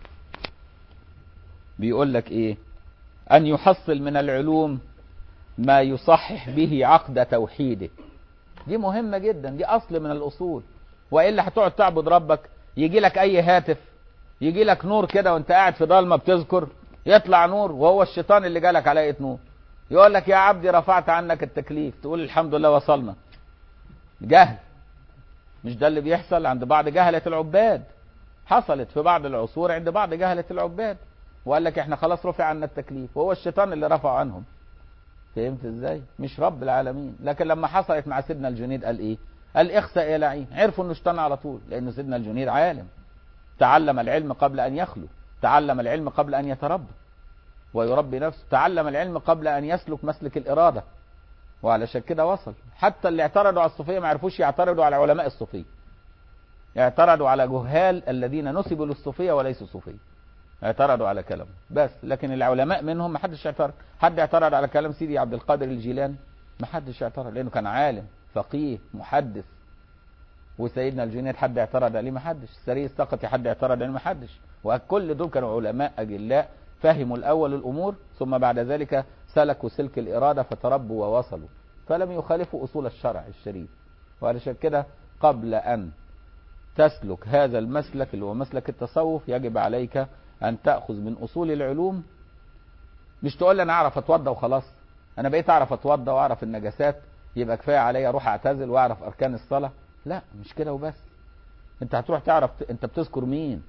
بيقول لك ايه ان يحصل من العلوم ما يصحح به عقد توحيده دي مهمة جدا دي اصل من الاصول والا هتقعد تعبد ربك يجي لك اي هاتف يجي لك نور كده وانت قاعد في ضلمه بتذكر يطلع نور وهو الشيطان اللي جالك على ايه نور يقول لك يا عبدي رفعت عنك التكليف تقول الحمد لله وصلنا جهل مش ده اللي بيحصل عند بعض جهلة العباد حصلت في بعض العصور عند بعض جهلة العباد وقال لك احنا خلاص رفع عنا التكليف وهو الشيطان اللي رفع عنهم فهمت ازاي مش رب العالمين لكن لما حصلت مع سيدنا الجنيد قال ايه قال اخسأ يا لعين عرفوا انه شيطان على طول لانه سيدنا الجنيد عالم تعلم العلم قبل ان يخلو تعلم العلم قبل ان يتربى ويربي نفسه تعلم العلم قبل ان يسلك مسلك الاراده وعلشان كده وصل حتى اللي اعترضوا على الصوفيه ما عرفوش يعترضوا على علماء الصوفيه اعترضوا على جهال الذين نسبوا للصوفيه وليسوا صوفيه اعترضوا على كلامه بس لكن العلماء منهم ما حدش اعترض حد اعترض على كلام سيدي عبد القادر الجيلاني ما حدش اعترض لانه كان عالم فقيه محدث وسيدنا الجنيد حد اعترض عليه ما حدش السري السقطي حد اعترض عليه ما حدش وكل دول كانوا علماء اجلاء فهموا الاول الامور ثم بعد ذلك سلكوا سلك الاراده فتربوا ووصلوا فلم يخالفوا اصول الشرع الشريف وعلشان كده قبل ان تسلك هذا المسلك اللي هو مسلك التصوف يجب عليك ان تاخذ من اصول العلوم مش تقول لي انا اعرف اتوضى وخلاص انا بقيت اعرف اتوضى واعرف النجاسات يبقى كفايه عليا اروح اعتزل واعرف اركان الصلاه لا مش كده وبس انت هتروح تعرف انت بتذكر مين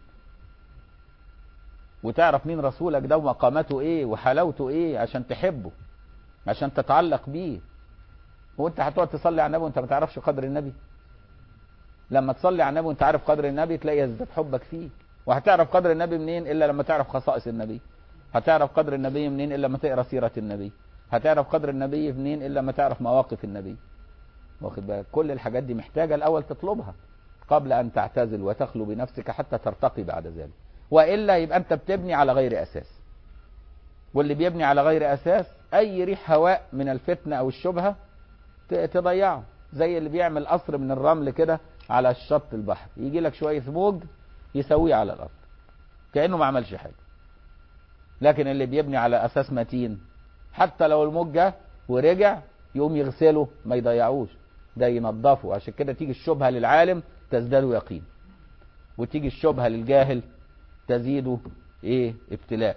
وتعرف مين رسولك ده ومقاماته ايه وحلاوته ايه عشان تحبه عشان تتعلق بيه وانت هتقعد تصلي على النبي وانت ما تعرفش قدر النبي لما تصلي على النبي وانت عارف قدر النبي تلاقي يزداد حبك فيه وهتعرف قدر النبي منين الا لما تعرف خصائص النبي هتعرف قدر النبي منين الا لما تقرا سيره النبي هتعرف قدر النبي منين الا لما تعرف مواقف النبي واخد بالك كل الحاجات دي محتاجه الاول تطلبها قبل ان تعتزل وتخلو بنفسك حتى ترتقي بعد ذلك والا يبقى انت بتبني على غير اساس واللي بيبني على غير اساس اي ريح هواء من الفتنه او الشبهه تضيعه زي اللي بيعمل قصر من الرمل كده على الشط البحر يجي لك شويه موج يسويه على الارض كانه ما عملش حاجه لكن اللي بيبني على اساس متين حتى لو الموج جه ورجع يقوم يغسله ما يضيعوش ده ينظفه عشان كده تيجي الشبهه للعالم تزداد يقين وتيجي الشبهه للجاهل تزيد ايه ابتلاء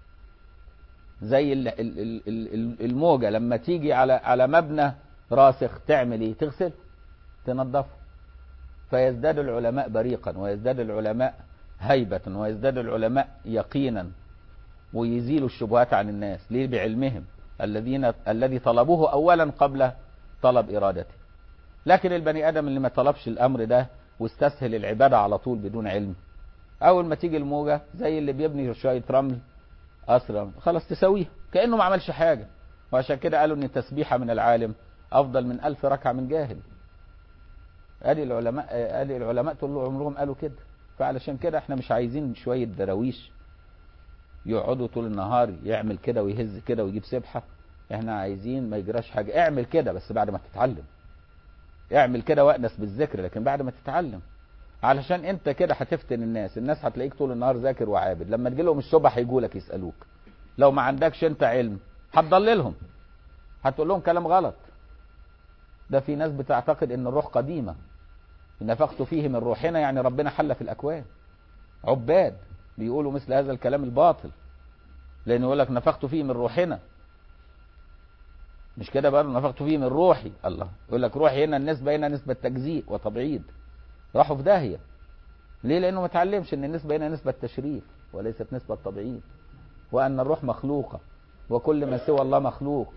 زي الموجه لما تيجي على على مبنى راسخ تعمل ايه تغسله تنظفه فيزداد العلماء بريقا ويزداد العلماء هيبة ويزداد العلماء يقينا ويزيلوا الشبهات عن الناس ليه بعلمهم الذين الذي طلبوه اولا قبل طلب ارادته لكن البني ادم اللي ما طلبش الامر ده واستسهل العباده على طول بدون علم اول ما تيجي الموجه زي اللي بيبني شويه رمل اسرع خلاص تساويها كانه ما عملش حاجه وعشان كده قالوا ان التسبيحه من العالم افضل من ألف ركعه من جاهل ادي العلماء ادي العلماء طول عمرهم قالوا كده فعلشان كده احنا مش عايزين شويه دراويش يقعدوا طول النهار يعمل كده ويهز كده ويجيب سبحه احنا عايزين ما يجراش حاجه اعمل كده بس بعد ما تتعلم اعمل كده وانس بالذكر لكن بعد ما تتعلم علشان انت كده هتفتن الناس الناس هتلاقيك طول النهار ذاكر وعابد لما تجي لهم الشبه هيجوا لك يسالوك لو ما عندكش انت علم هتضللهم هتقول لهم كلام غلط ده في ناس بتعتقد ان الروح قديمه نفخت فيه من روحنا يعني ربنا حل في الاكوان عباد بيقولوا مثل هذا الكلام الباطل لان يقول لك نفخت فيه من روحنا مش كده برضه نفخت فيه من روحي الله يقول لك روحي هنا النسبه هنا نسبه تجزيء وتبعيد راحوا في داهيه ليه لانه ما اتعلمش ان النسبه هنا نسبه تشريف وليست نسبه تبعيد وان الروح مخلوقه وكل ما سوى الله مخلوق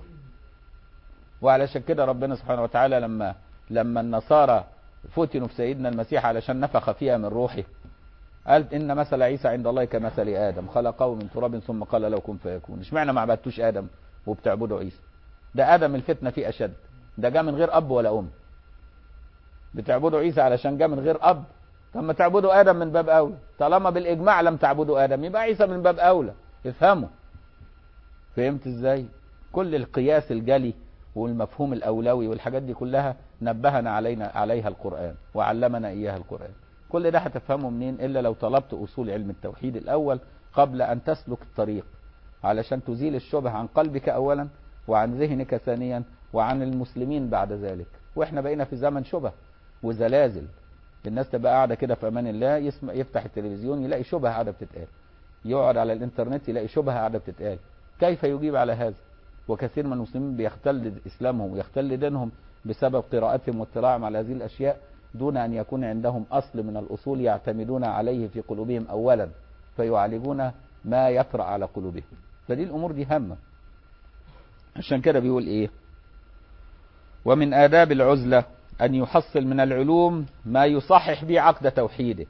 وعلشان كده ربنا سبحانه وتعالى لما لما النصارى فتنوا في سيدنا المسيح علشان نفخ فيها من روحه قال ان مثل عيسى عند الله كمثل ادم خلقه من تراب ثم قال له كن فيكون اشمعنى ما عبدتوش ادم وبتعبدوا عيسى ده ادم الفتنه فيه اشد ده جاء من غير اب ولا ام بتعبدوا عيسى علشان جاء من غير اب طب ما تعبدوا ادم من باب اولى طالما بالاجماع لم تعبدوا ادم يبقى عيسى من باب اولى افهموا فهمت ازاي كل القياس الجلي والمفهوم الاولوي والحاجات دي كلها نبهنا علينا عليها القران وعلمنا اياها القران كل ده هتفهمه منين الا لو طلبت اصول علم التوحيد الاول قبل ان تسلك الطريق علشان تزيل الشبه عن قلبك اولا وعن ذهنك ثانيا وعن المسلمين بعد ذلك واحنا بقينا في زمن شبه وزلازل الناس تبقى قاعده كده في امان الله يسمع يفتح التلفزيون يلاقي شبهه قاعده بتتقال يقعد على الانترنت يلاقي شبهه قاعده بتتقال كيف يجيب على هذا وكثير من المسلمين بيختل اسلامهم ويختل دينهم بسبب قراءتهم واطلاعهم على هذه الاشياء دون ان يكون عندهم اصل من الاصول يعتمدون عليه في قلوبهم اولا فيعالجون ما يطرا على قلوبهم فدي الامور دي هامه عشان كده بيقول ايه ومن آداب العزلة أن يحصل من العلوم ما يصحح به عقد توحيده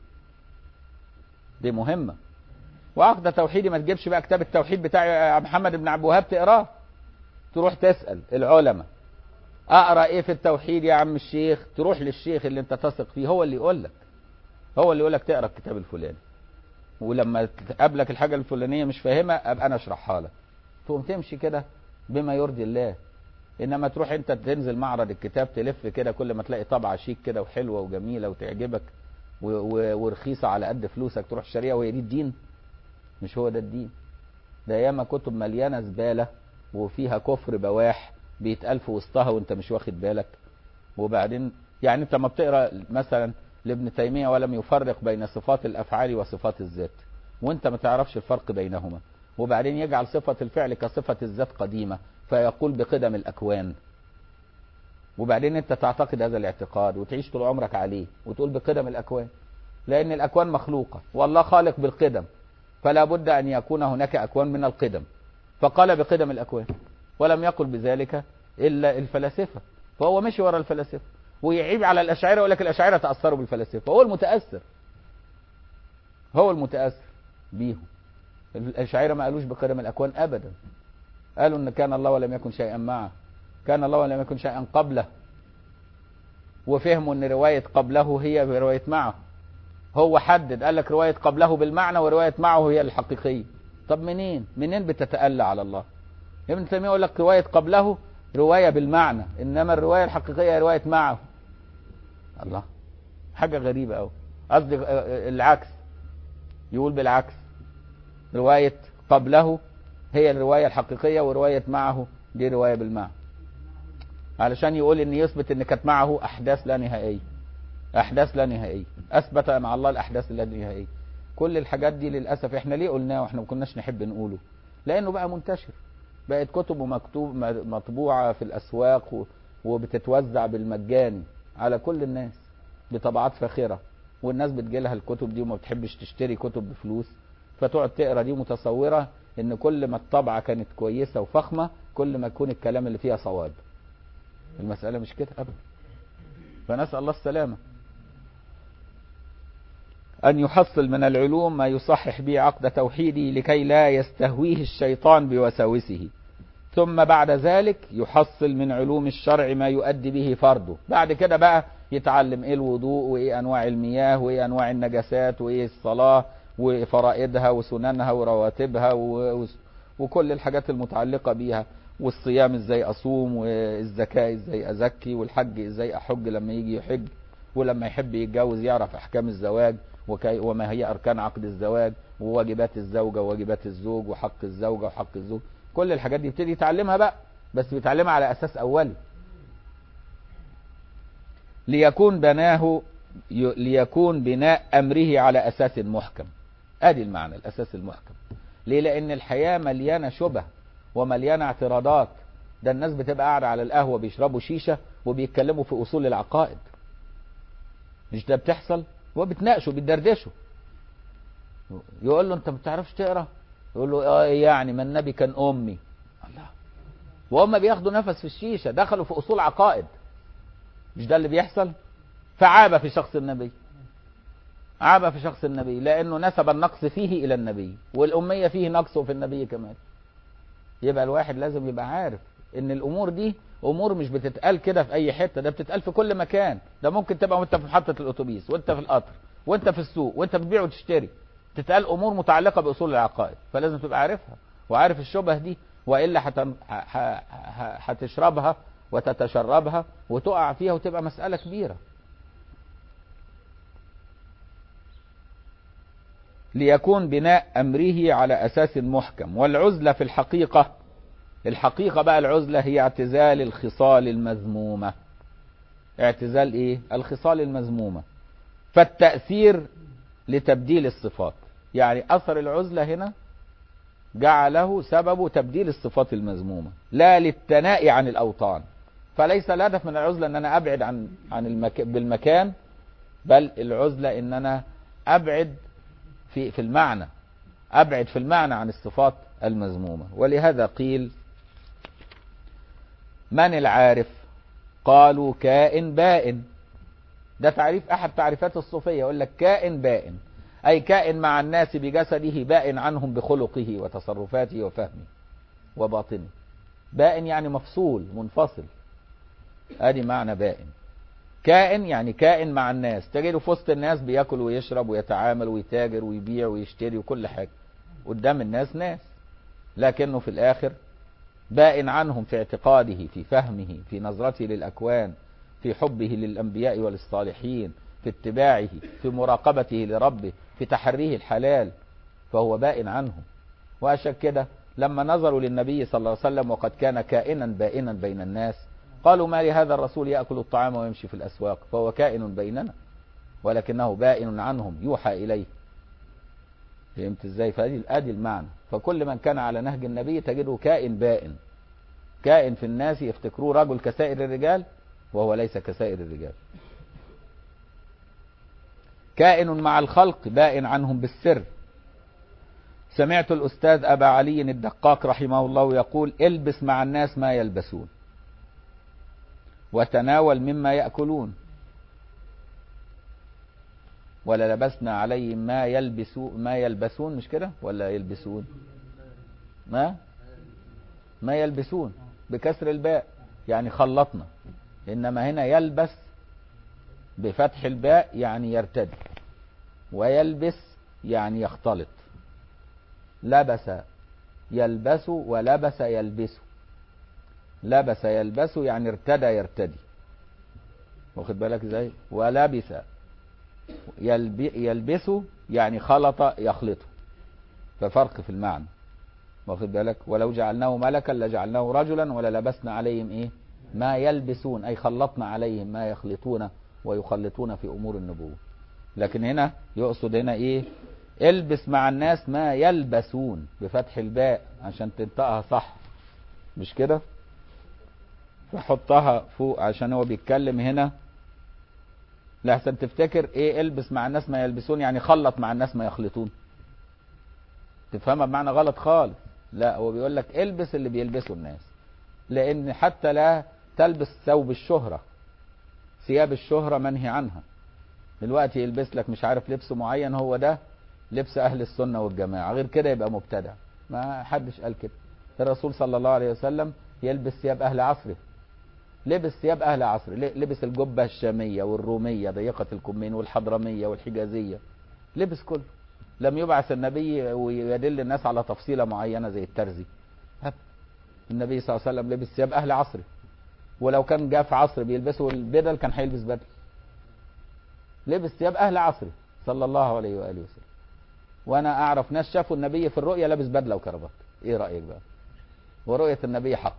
دي مهمة وعقد توحيدي ما تجيبش بقى كتاب التوحيد بتاع محمد بن عبد الوهاب تقراه تروح تسأل العلماء اقرا ايه في التوحيد يا عم الشيخ تروح للشيخ اللي انت تثق فيه هو اللي يقول لك هو اللي يقول لك تقرا الكتاب الفلاني ولما تقابلك الحاجه الفلانيه مش فاهمها ابقى انا اشرحها لك تقوم تمشي كده بما يرضي الله انما تروح انت تنزل معرض الكتاب تلف كده كل ما تلاقي طبعه شيك كده وحلوه وجميله وتعجبك و- و- ورخيصه على قد فلوسك تروح تشتريها وهي دي الدين مش هو ده الدين ده ياما كتب مليانه زباله وفيها كفر بواح بيتقال في وسطها وانت مش واخد بالك وبعدين يعني انت ما بتقرا مثلا لابن تيميه ولم يفرق بين صفات الافعال وصفات الذات وانت ما تعرفش الفرق بينهما وبعدين يجعل صفه الفعل كصفه الذات قديمه فيقول بقدم الاكوان وبعدين انت تعتقد هذا الاعتقاد وتعيش طول عمرك عليه وتقول بقدم الاكوان لان الاكوان مخلوقه والله خالق بالقدم فلا بد ان يكون هناك اكوان من القدم فقال بقدم الاكوان ولم يقل بذلك الا الفلاسفه فهو مشي ورا الفلاسفه ويعيب على الاشاعره يقول لك الاشاعره تاثروا بالفلاسفه هو المتاثر هو المتاثر بيهم الاشاعره ما قالوش بقدم الاكوان ابدا قالوا ان كان الله ولم يكن شيئا معه كان الله ولم يكن شيئا قبله وفهموا ان روايه قبله هي روايه معه هو حدد قال لك روايه قبله بالمعنى وروايه معه هي الحقيقيه طب منين منين بتتألى على الله ابن تيميه يقول لك روايه قبله روايه بالمعنى انما الروايه الحقيقيه روايه معه الله حاجه غريبه قوي قصدي العكس يقول بالعكس روايه قبله هي الروايه الحقيقيه وروايه معه دي روايه بالمعنى علشان يقول ان يثبت ان كانت معه احداث لا نهائيه احداث لا نهائيه اثبت مع الله الاحداث اللا نهائيه كل الحاجات دي للاسف احنا ليه قلناه واحنا ما كناش نحب نقوله لانه بقى منتشر بقت كتب مكتوب مطبوعه في الاسواق و- وبتتوزع بالمجاني على كل الناس بطبعات فاخره والناس بتجيلها الكتب دي وما بتحبش تشتري كتب بفلوس فتقعد تقرا دي متصوره ان كل ما الطبعه كانت كويسه وفخمه كل ما يكون الكلام اللي فيها صواب المساله مش كده ابدا فنسأل الله السلامة أن يحصل من العلوم ما يصحح به عقد توحيده لكي لا يستهويه الشيطان بوساوسه ثم بعد ذلك يحصل من علوم الشرع ما يؤدي به فرضه بعد كده بقى يتعلم ايه الوضوء وايه انواع المياه وايه انواع النجاسات وايه الصلاة وفرائضها وسننها ورواتبها و... وكل الحاجات المتعلقة بيها والصيام ازاي اصوم والزكاة ازاي ازكي والحج ازاي احج لما يجي يحج ولما يحب يتجوز يعرف احكام الزواج وكي وما هي اركان عقد الزواج وواجبات الزوجة وواجبات الزوج وحق الزوجة وحق الزوج كل الحاجات دي يبتدي يتعلمها بقى بس بيتعلمها على اساس اولي ليكون بناه ليكون بناء امره على اساس محكم ادي المعنى الاساس المحكم ليه لان الحياة مليانة شبه ومليانة اعتراضات ده الناس بتبقى قاعدة على القهوة بيشربوا شيشة وبيتكلموا في اصول العقائد مش ده بتحصل وبتناقشوا بتدردشوا يقول له انت ما بتعرفش تقرا يقول له اه يعني ما النبي كان امي الله وهم بياخدوا نفس في الشيشه دخلوا في اصول عقائد مش ده اللي بيحصل فعاب في شخص النبي عاب في شخص النبي لانه نسب النقص فيه الى النبي والاميه فيه نقص في النبي كمان يبقى الواحد لازم يبقى عارف ان الامور دي امور مش بتتقال كده في اي حته ده بتتقال في كل مكان ده ممكن تبقى وانت في محطه الاتوبيس وانت في القطر وانت في السوق وانت بتبيع وتشتري تتقال امور متعلقه باصول العقائد فلازم تبقى عارفها وعارف الشبه دي والا هتن... هتشربها وتتشربها وتقع فيها وتبقى مساله كبيره ليكون بناء امره على اساس محكم والعزله في الحقيقه الحقيقه بقى العزله هي اعتزال الخصال المذمومه اعتزال ايه الخصال المذمومه فالتاثير لتبديل الصفات يعني اثر العزله هنا جعله سبب تبديل الصفات المذمومه لا للثناء عن الاوطان فليس الهدف من العزله ان انا ابعد عن عن المك... بالمكان بل العزله ان انا ابعد في في المعنى ابعد في المعنى عن الصفات المذمومه ولهذا قيل من العارف قالوا كائن بائن ده تعريف احد تعريفات الصوفيه يقول لك كائن بائن اي كائن مع الناس بجسده بائن عنهم بخلقه وتصرفاته وفهمه وباطنه بائن يعني مفصول منفصل ادي معنى بائن كائن يعني كائن مع الناس تجده في وسط الناس بياكل ويشرب ويتعامل ويتاجر ويبيع ويشتري وكل حاجه قدام الناس ناس لكنه في الاخر بائن عنهم في اعتقاده في فهمه في نظرته للاكوان في حبه للانبياء وللصالحين في اتباعه في مراقبته لربه في تحريه الحلال فهو بائن عنهم وعشان كده لما نظروا للنبي صلى الله عليه وسلم وقد كان كائنا بائنا بين الناس قالوا ما لهذا الرسول يأكل الطعام ويمشي في الأسواق فهو كائن بيننا ولكنه بائن عنهم يوحى إليه فهمت ازاي فادي ادي المعنى فكل من كان على نهج النبي تجده كائن بائن كائن في الناس يفتكروه رجل كسائر الرجال وهو ليس كسائر الرجال كائن مع الخلق بائن عنهم بالسر سمعت الأستاذ أبا علي الدقاق رحمه الله يقول البس مع الناس ما يلبسون وتناول مما يأكلون ولا لبسنا عليهم ما يلبسوا ما يلبسون مش كده ولا يلبسون ما ما يلبسون بكسر الباء يعني خلطنا انما هنا يلبس بفتح الباء يعني يرتدي ويلبس يعني يختلط لبس يلبس ولبس يلبس لبس يلبس يعني ارتدى يرتدي واخد بالك ازاي ولبس يلبس يعني خلط يخلطه ففرق في المعنى واخد بالك ولو جعلناه ملكا لجعلناه رجلا ولا لبسنا عليهم ايه ما يلبسون اي خلطنا عليهم ما يخلطون ويخلطون في امور النبوه لكن هنا يقصد هنا ايه البس مع الناس ما يلبسون بفتح الباء عشان تنطقها صح مش كده فحطها فوق عشان هو بيتكلم هنا لحسن تفتكر ايه البس مع الناس ما يلبسون يعني خلط مع الناس ما يخلطون تفهمها بمعنى غلط خالص لا هو بيقول لك البس اللي بيلبسه الناس لان حتى لا تلبس ثوب الشهرة ثياب الشهرة منهي عنها دلوقتي يلبس لك مش عارف لبس معين هو ده لبس اهل السنة والجماعة غير كده يبقى مبتدع ما حدش قال كده الرسول صلى الله عليه وسلم يلبس ثياب اهل عصره لبس ثياب اهل عصره لبس الجبة الشامية والرومية ضيقة الكمين والحضرمية والحجازية لبس كله لم يبعث النبي ويدل الناس على تفصيلة معينة زي الترزي النبي صلى الله عليه وسلم لبس ثياب اهل عصره ولو كان جاء في عصر بيلبسوا البدل كان هيلبس بدل لبس ثياب اهل عصره صلى الله عليه واله وسلم وانا اعرف ناس شافوا النبي في الرؤيا لابس بدله وكرافات ايه رايك بقى ورؤيه النبي حق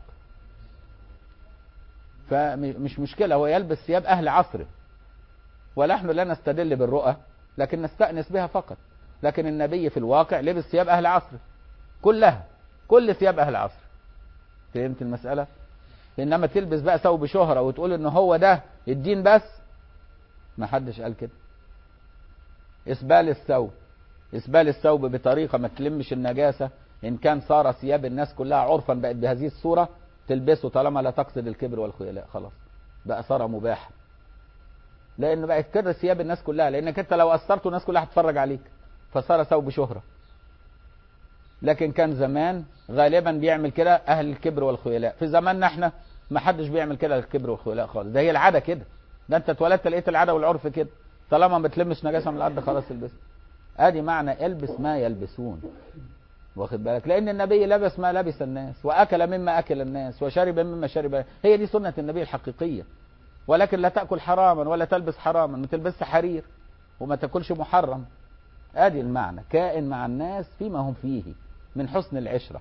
فمش مشكله هو يلبس ثياب اهل عصره ونحن لا نستدل بالرؤى لكن نستأنس بها فقط لكن النبي في الواقع لبس ثياب اهل عصره كلها كل ثياب اهل عصره فهمت المساله انما تلبس بقى ثوب شهره وتقول ان هو ده الدين بس ما حدش قال كده اسبال الثوب اسبال الثوب بطريقه ما تلمش النجاسه ان كان صار ثياب الناس كلها عرفا بقت بهذه الصوره تلبسه طالما لا تقصد الكبر والخيلاء خلاص بقى صار مباح لان بقت كده ثياب الناس كلها لانك انت لو اثرته الناس كلها هتتفرج عليك فصار ثوب شهره لكن كان زمان غالبا بيعمل كده اهل الكبر والخيلاء في زماننا احنا ما حدش بيعمل كده الكبر والخيلاء خالص ده هي العاده كده ده انت اتولدت لقيت العاده والعرف كده طالما ما بتلمش نجاسه من الارض خلاص البس ادي معنى البس ما يلبسون واخد بالك لان النبي لبس ما لبس الناس واكل مما اكل الناس وشرب مما شرب هي دي سنه النبي الحقيقيه ولكن لا تاكل حراما ولا تلبس حراما ما تلبسش حرير وما تاكلش محرم ادي المعنى كائن مع الناس فيما هم فيه من حسن العشره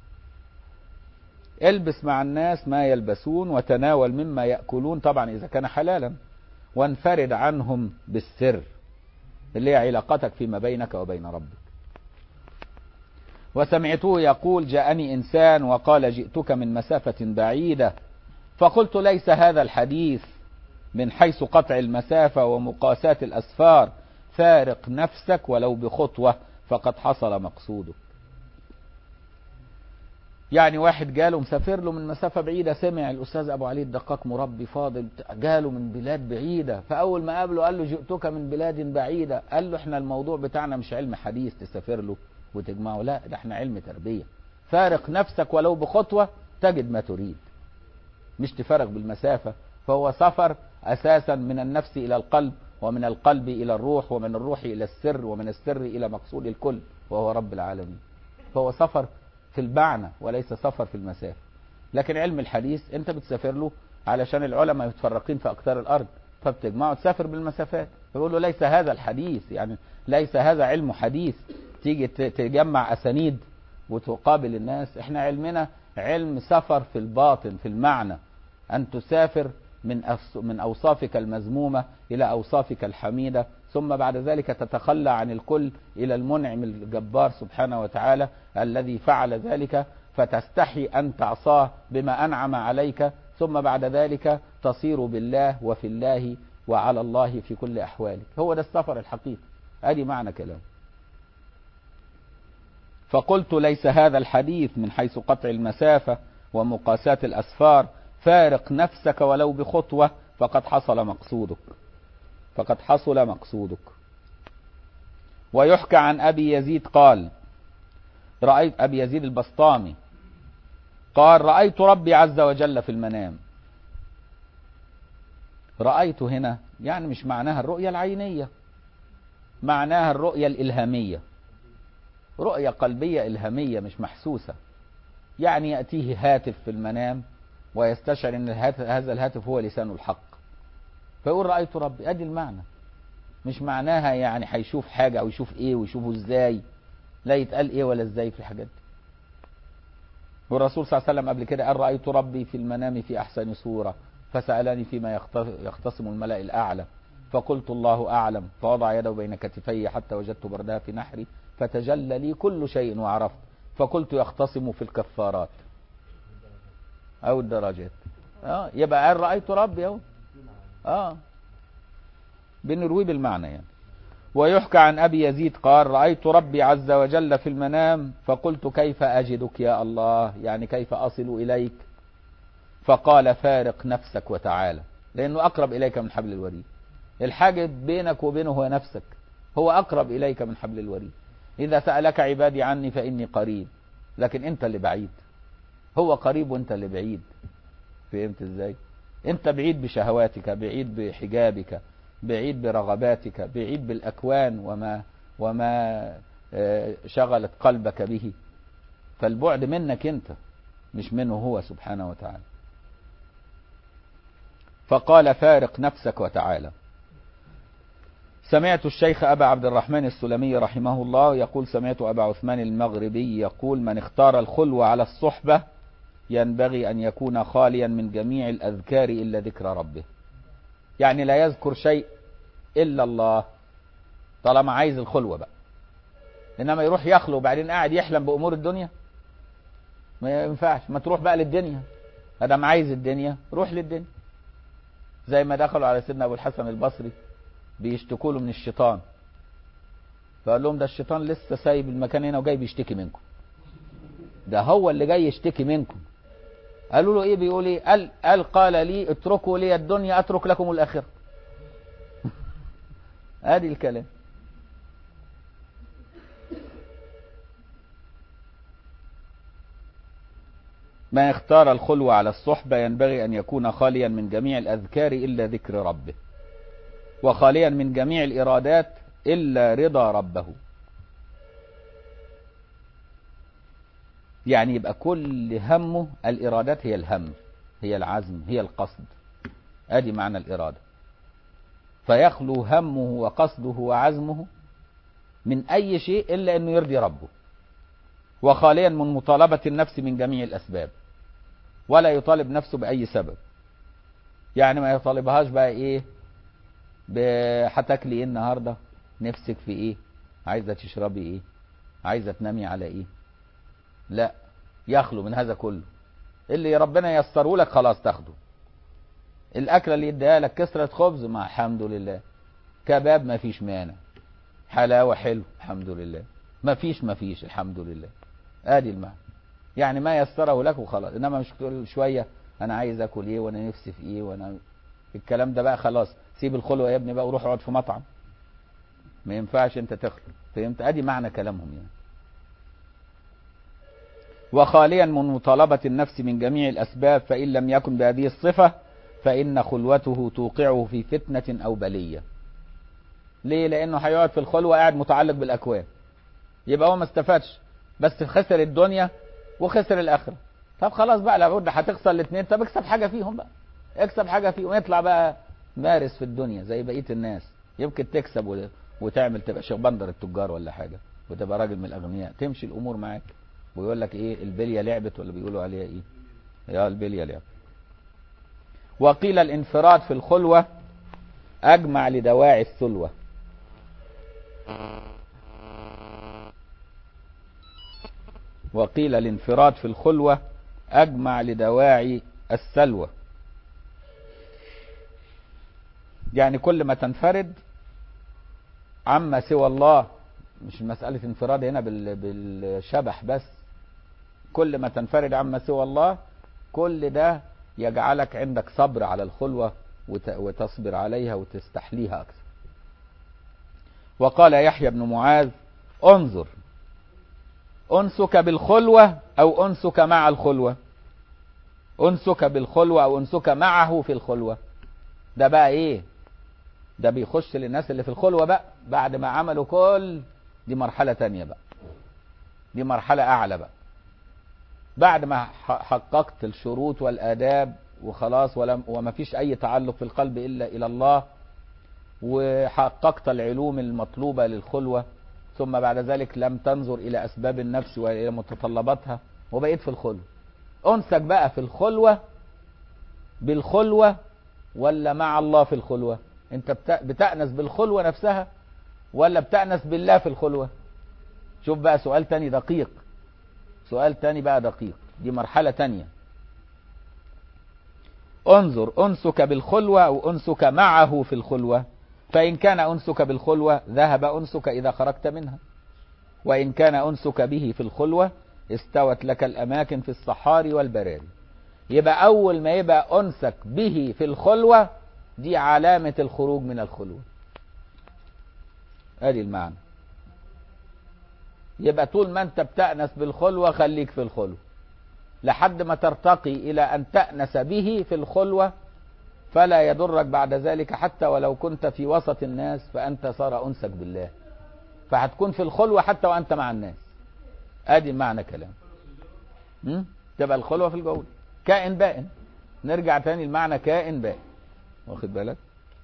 البس مع الناس ما يلبسون وتناول مما ياكلون طبعا اذا كان حلالا وانفرد عنهم بالسر اللي هي علاقتك فيما بينك وبين ربك وسمعته يقول جاءني انسان وقال جئتك من مسافه بعيده فقلت ليس هذا الحديث من حيث قطع المسافه ومقاساه الاسفار فارق نفسك ولو بخطوه فقد حصل مقصودك يعني واحد جاله مسافر له من مسافة بعيدة سمع الأستاذ أبو علي الدقاق مربي فاضل جاله من بلاد بعيدة فأول ما قابله قال له جئتك من بلاد بعيدة قال له احنا الموضوع بتاعنا مش علم حديث تسافر له وتجمعه لا ده احنا علم تربية فارق نفسك ولو بخطوة تجد ما تريد مش تفرق بالمسافة فهو سفر أساسا من النفس إلى القلب ومن القلب إلى الروح ومن الروح إلى السر ومن السر إلى مقصود الكل وهو رب العالمين فهو سفر في المعنى وليس سفر في المسافة لكن علم الحديث انت بتسافر له علشان العلماء متفرقين في اقطار الارض فبتجمعوا تسافر بالمسافات فيقول له ليس هذا الحديث يعني ليس هذا علم حديث تيجي تجمع اسانيد وتقابل الناس احنا علمنا علم سفر في الباطن في المعنى ان تسافر من من اوصافك المذمومه الى اوصافك الحميده ثم بعد ذلك تتخلى عن الكل الى المنعم الجبار سبحانه وتعالى الذي فعل ذلك فتستحي ان تعصاه بما انعم عليك ثم بعد ذلك تصير بالله وفي الله وعلى الله في كل احوالك هو ده السفر الحقيقي ادي معنى كلام فقلت ليس هذا الحديث من حيث قطع المسافه ومقاساه الاسفار فارق نفسك ولو بخطوه فقد حصل مقصودك فقد حصل مقصودك ويحكى عن ابي يزيد قال رايت ابي يزيد البسطامي قال رايت ربي عز وجل في المنام رايت هنا يعني مش معناها الرؤيه العينيه معناها الرؤيه الالهاميه رؤيه قلبيه الهاميه مش محسوسه يعني ياتيه هاتف في المنام ويستشعر ان هذا الهاتف هو لسان الحق فيقول رأيت ربي ادي المعنى مش معناها يعني هيشوف حاجة او يشوف ايه ويشوفه ازاي لا يتقال ايه ولا ازاي في الحاجات دي والرسول صلى الله عليه وسلم قبل كده قال رأيت ربي في المنام في احسن صورة فسألني فيما يختصم الملأ الاعلى فقلت الله اعلم فوضع يده بين كتفي حتى وجدت بردها في نحري فتجلى لي كل شيء وعرفت فقلت يختصم في الكفارات او الدرجات اه يبقى قال رأيت ربي اهو اه بنرويه بالمعنى يعني ويحكى عن ابي يزيد قال رايت ربي عز وجل في المنام فقلت كيف اجدك يا الله يعني كيف اصل اليك فقال فارق نفسك وتعالى لأنه أقرب إليك من حبل الوريد الحاجب بينك وبينه هو نفسك هو أقرب إليك من حبل الوريد إذا سألك عبادي عني فإني قريب لكن أنت اللي بعيد هو قريب وأنت اللي بعيد فهمت إزاي أنت بعيد بشهواتك بعيد بحجابك بعيد برغباتك بعيد بالأكوان وما وما شغلت قلبك به فالبعد منك أنت مش منه هو سبحانه وتعالى فقال فارق نفسك وتعالى سمعت الشيخ أبا عبد الرحمن السلمي رحمه الله يقول سمعت أبا عثمان المغربي يقول من اختار الخلوة على الصحبة ينبغي أن يكون خاليا من جميع الأذكار إلا ذكر ربه يعني لا يذكر شيء إلا الله طالما عايز الخلوة بقى إنما يروح يخلو وبعدين قاعد يحلم بأمور الدنيا ما ينفعش ما تروح بقى للدنيا ادم عايز الدنيا روح للدنيا زي ما دخلوا على سيدنا ابو الحسن البصري بيشتكوا له من الشيطان فقال لهم ده الشيطان لسه سايب المكان هنا وجاي بيشتكي منكم ده هو اللي جاي يشتكي منكم قالوا له ايه بيقول ايه قال, قال قال لي اتركوا لي الدنيا اترك لكم الاخره ادي الكلام ما اختار الخلوة على الصحبة ينبغي أن يكون خاليا من جميع الأذكار إلا ذكر ربه وخاليا من جميع الإرادات إلا رضا ربه يعني يبقى كل همه الإرادات هي الهم هي العزم هي القصد أدي معنى الإرادة فيخلو همه وقصده وعزمه من أي شيء إلا أنه يرضي ربه وخاليا من مطالبة النفس من جميع الأسباب ولا يطالب نفسه بأي سبب يعني ما يطالبهاش بقى إيه هتاكلي إيه النهاردة نفسك في إيه عايزة تشربي إيه عايزة تنامي على إيه لا يخلو من هذا كله اللي ربنا يسره لك خلاص تاخده الأكلة اللي يديها لك كسرة خبز مع الحمد لله كباب ما فيش مانع حلاوة حلو الحمد لله ما فيش ما فيش الحمد لله ادي المعنى يعني ما يسره لك وخلاص انما مش تقول شويه انا عايز اكل ايه وانا نفسي في ايه وانا الكلام ده بقى خلاص سيب الخلوه يا ابني بقى وروح اقعد في مطعم ما ينفعش انت تخلو فهمت ادي معنى كلامهم يعني وخاليا من مطالبة النفس من جميع الأسباب فإن لم يكن بهذه الصفة فإن خلوته توقعه في فتنة أو بلية ليه لأنه هيقعد في الخلوة قاعد متعلق بالأكوان يبقى هو ما استفادش بس خسر الدنيا وخسر الاخره طب خلاص بقى لابد هتخسر الاثنين طب اكسب حاجه فيهم بقى اكسب حاجه فيهم اطلع بقى مارس في الدنيا زي بقيه الناس يمكن تكسب وتعمل تبقى شيخ بندر التجار ولا حاجه وتبقى راجل من الاغنياء تمشي الامور معاك ويقول لك ايه البليه لعبت ولا بيقولوا عليها ايه يا البليه لعبت وقيل الانفراد في الخلوه اجمع لدواعي السلوه وقيل الانفراد في الخلوة أجمع لدواعي السلوى يعني كل ما تنفرد عما سوى الله مش مسألة انفراد هنا بالشبح بس كل ما تنفرد عما سوى الله كل ده يجعلك عندك صبر على الخلوة وتصبر عليها وتستحليها أكثر وقال يحيى بن معاذ انظر أنسك بالخلوة أو أنسك مع الخلوة أنسك بالخلوة أو أنسك معه في الخلوة ده بقى إيه ده بيخش للناس اللي في الخلوة بقى بعد ما عملوا كل دي مرحلة تانية بقى دي مرحلة أعلى بقى بعد ما حققت الشروط والآداب وخلاص ولم وما فيش أي تعلق في القلب إلا إلى الله وحققت العلوم المطلوبة للخلوة ثم بعد ذلك لم تنظر إلى أسباب النفس وإلى متطلباتها وبقيت في الخلوة أنسك بقى في الخلوة بالخلوة ولا مع الله في الخلوة أنت بتأنس بالخلوة نفسها ولا بتأنس بالله في الخلوة شوف بقى سؤال تاني دقيق سؤال تاني بقى دقيق دي مرحلة تانية انظر أنسك بالخلوة أو أنسك معه في الخلوة فإن كان أنسك بالخلوة ذهب أنسك إذا خرجت منها وإن كان أنسك به في الخلوة استوت لك الأماكن في الصحاري والبراري يبقى أول ما يبقى أنسك به في الخلوة دي علامة الخروج من الخلوة ادي المعنى يبقى طول ما انت بتأنس بالخلوة خليك في الخلوة لحد ما ترتقي إلى أن تأنس به في الخلوة فلا يضرك بعد ذلك حتى ولو كنت في وسط الناس فأنت صار أنسك بالله فهتكون في الخلوة حتى وأنت مع الناس ادي معنى كلام م? تبقى الخلوة في الجول كائن بائن نرجع تاني المعنى كائن بائن واخد بالك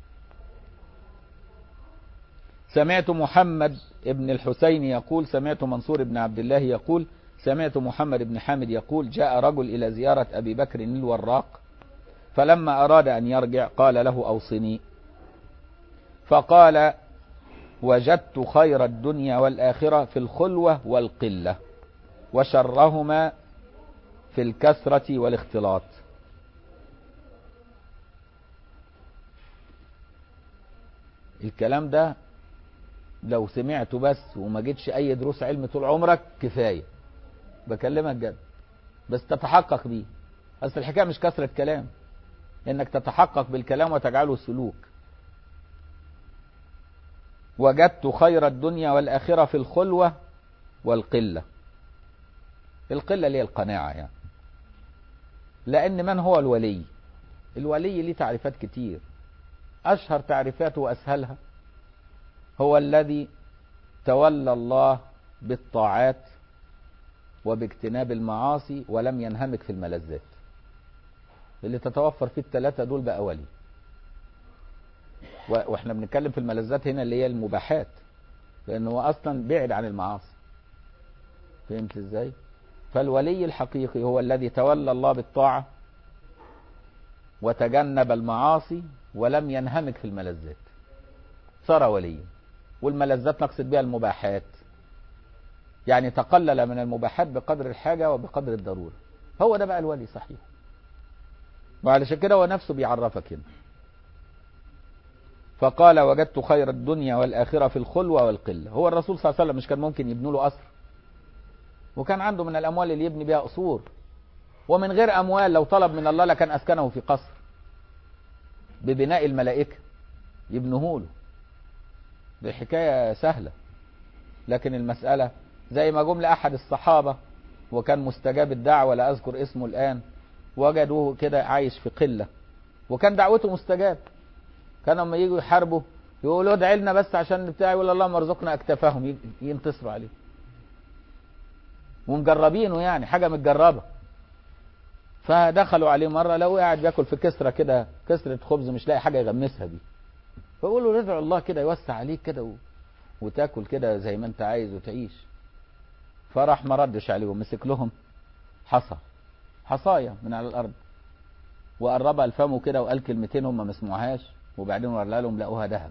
سمعت محمد ابن الحسين يقول سمعت منصور بن عبد الله يقول سمعت محمد بن حامد يقول جاء رجل إلى زيارة أبي بكر الوراق فلما أراد أن يرجع قال له أوصني فقال وجدت خير الدنيا والآخرة في الخلوة والقلة وشرهما في الكثرة والاختلاط الكلام ده لو سمعته بس وما جيتش اي دروس علم طول عمرك كفايه بكلمك جد بس تتحقق بيه اصل الحكايه مش كثره كلام انك تتحقق بالكلام وتجعله سلوك وجدت خير الدنيا والاخره في الخلوه والقله القله اللي هي القناعه يعني لان من هو الولي الولي ليه تعريفات كتير اشهر تعريفاته واسهلها هو الذي تولى الله بالطاعات وباجتناب المعاصي ولم ينهمك في الملذات اللي تتوفر فيه الثلاثة دول بقى ولي واحنا بنتكلم في الملذات هنا اللي هي المباحات لانه هو اصلا بعد عن المعاصي فهمت ازاي فالولي الحقيقي هو الذي تولى الله بالطاعة وتجنب المعاصي ولم ينهمك في الملذات صار وليا والملذات نقصد بها المباحات يعني تقلل من المباحات بقدر الحاجة وبقدر الضرورة هو ده بقى الولي صحيح وعلشان كده هو نفسه بيعرفك هنا فقال وجدت خير الدنيا والآخرة في الخلوة والقلة هو الرسول صلى الله عليه وسلم مش كان ممكن يبنوا له قصر وكان عنده من الأموال اللي يبني بها قصور ومن غير أموال لو طلب من الله لكان أسكنه في قصر ببناء الملائكة يبنوه له دي حكاية سهلة لكن المسألة زي ما جم لأحد الصحابة وكان مستجاب الدعوة لا أذكر اسمه الآن وجدوه كده عايش في قلة وكان دعوته مستجاب كان لما يجوا يحاربوا يقولوا ادعي لنا بس عشان بتاع يقول اللهم ارزقنا اكتافهم ينتصروا عليه ومجربينه يعني حاجة متجربة فدخلوا عليه مرة لو قاعد بياكل في كسرة كده كسرة خبز مش لاقي حاجة يغمسها بيه فقولوا ادعوا الله كده يوسع عليك كده و... وتاكل كده زي ما انت عايز وتعيش فراح ما ردش عليهم مسك لهم حصى حصايا من على الارض وقربها لفمه كده وقال كلمتين هم ما سمعوهاش وبعدين ورى لهم لقوها ذهب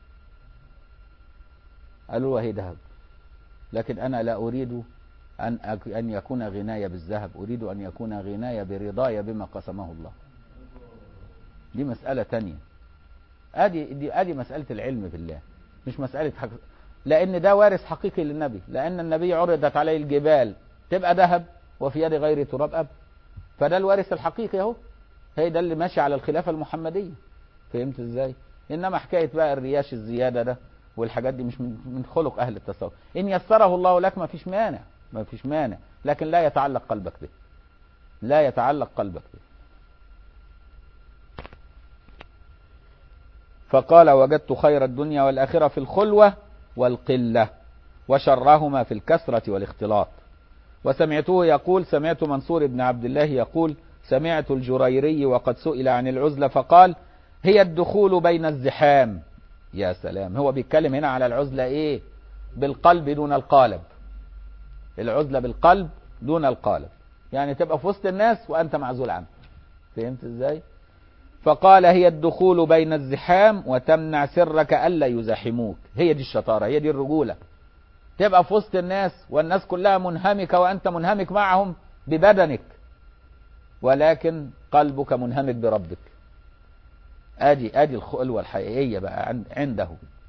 قالوا له هي ذهب لكن انا لا اريد ان أك... ان يكون غناي بالذهب اريد ان يكون غناي برضاي بما قسمه الله دي مساله تانية ادي دي ادي مساله العلم بالله مش مساله حق... لان ده وارث حقيقي للنبي لان النبي عرضت عليه الجبال تبقى ذهب وفي يد غير تراب اب فده الوارث الحقيقي اهو هي ده اللي ماشي على الخلافه المحمديه فهمت ازاي انما حكايه بقى الرياش الزياده ده والحاجات دي مش من من خلق اهل التصوف ان يسره الله لك ما فيش مانع ما فيش مانع لكن لا يتعلق قلبك به لا يتعلق قلبك به فقال وجدت خير الدنيا والآخرة في الخلوة والقلة وشرهما في الكثرة والاختلاط وسمعته يقول سمعت منصور بن عبد الله يقول سمعت الجريري وقد سئل عن العزلة فقال هي الدخول بين الزحام يا سلام هو بيتكلم هنا على العزلة ايه بالقلب دون القالب العزلة بالقلب دون القالب يعني تبقى في وسط الناس وانت معزول عنه فهمت ازاي فقال هي الدخول بين الزحام وتمنع سرك الا يزاحموك هي دي الشطاره هي دي الرجوله تبقى في وسط الناس والناس كلها منهمكه وانت منهمك معهم ببدنك ولكن قلبك منهمك بربك ادي ادي الخلوه الحقيقيه بقى عنده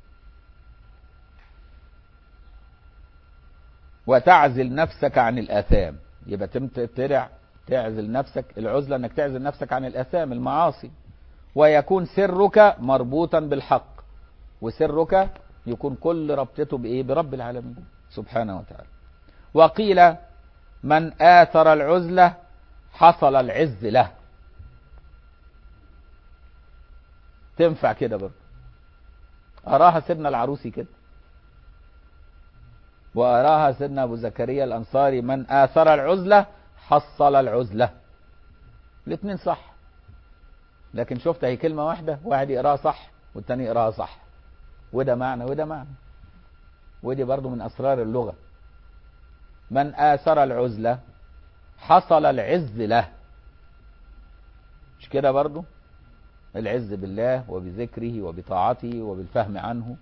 وتعزل نفسك عن الاثام يبقى ترع تعزل نفسك العزله انك تعزل نفسك عن الاثام المعاصي ويكون سرك مربوطا بالحق وسرك يكون كل ربطته بايه برب العالمين سبحانه وتعالى وقيل من آثر العزلة حصل العز له تنفع كده برضه أراها سيدنا العروسي كده وأراها سيدنا أبو زكريا الأنصاري من آثر العزلة حصل العزلة الاثنين صح لكن شفت هي كلمة واحدة واحد يقراها صح والتاني يقراها صح وده معنى وده معنى ودي برضو من أسرار اللغة من آثر العزلة حصل العز له مش كده برضو العز بالله وبذكره وبطاعته وبالفهم عنه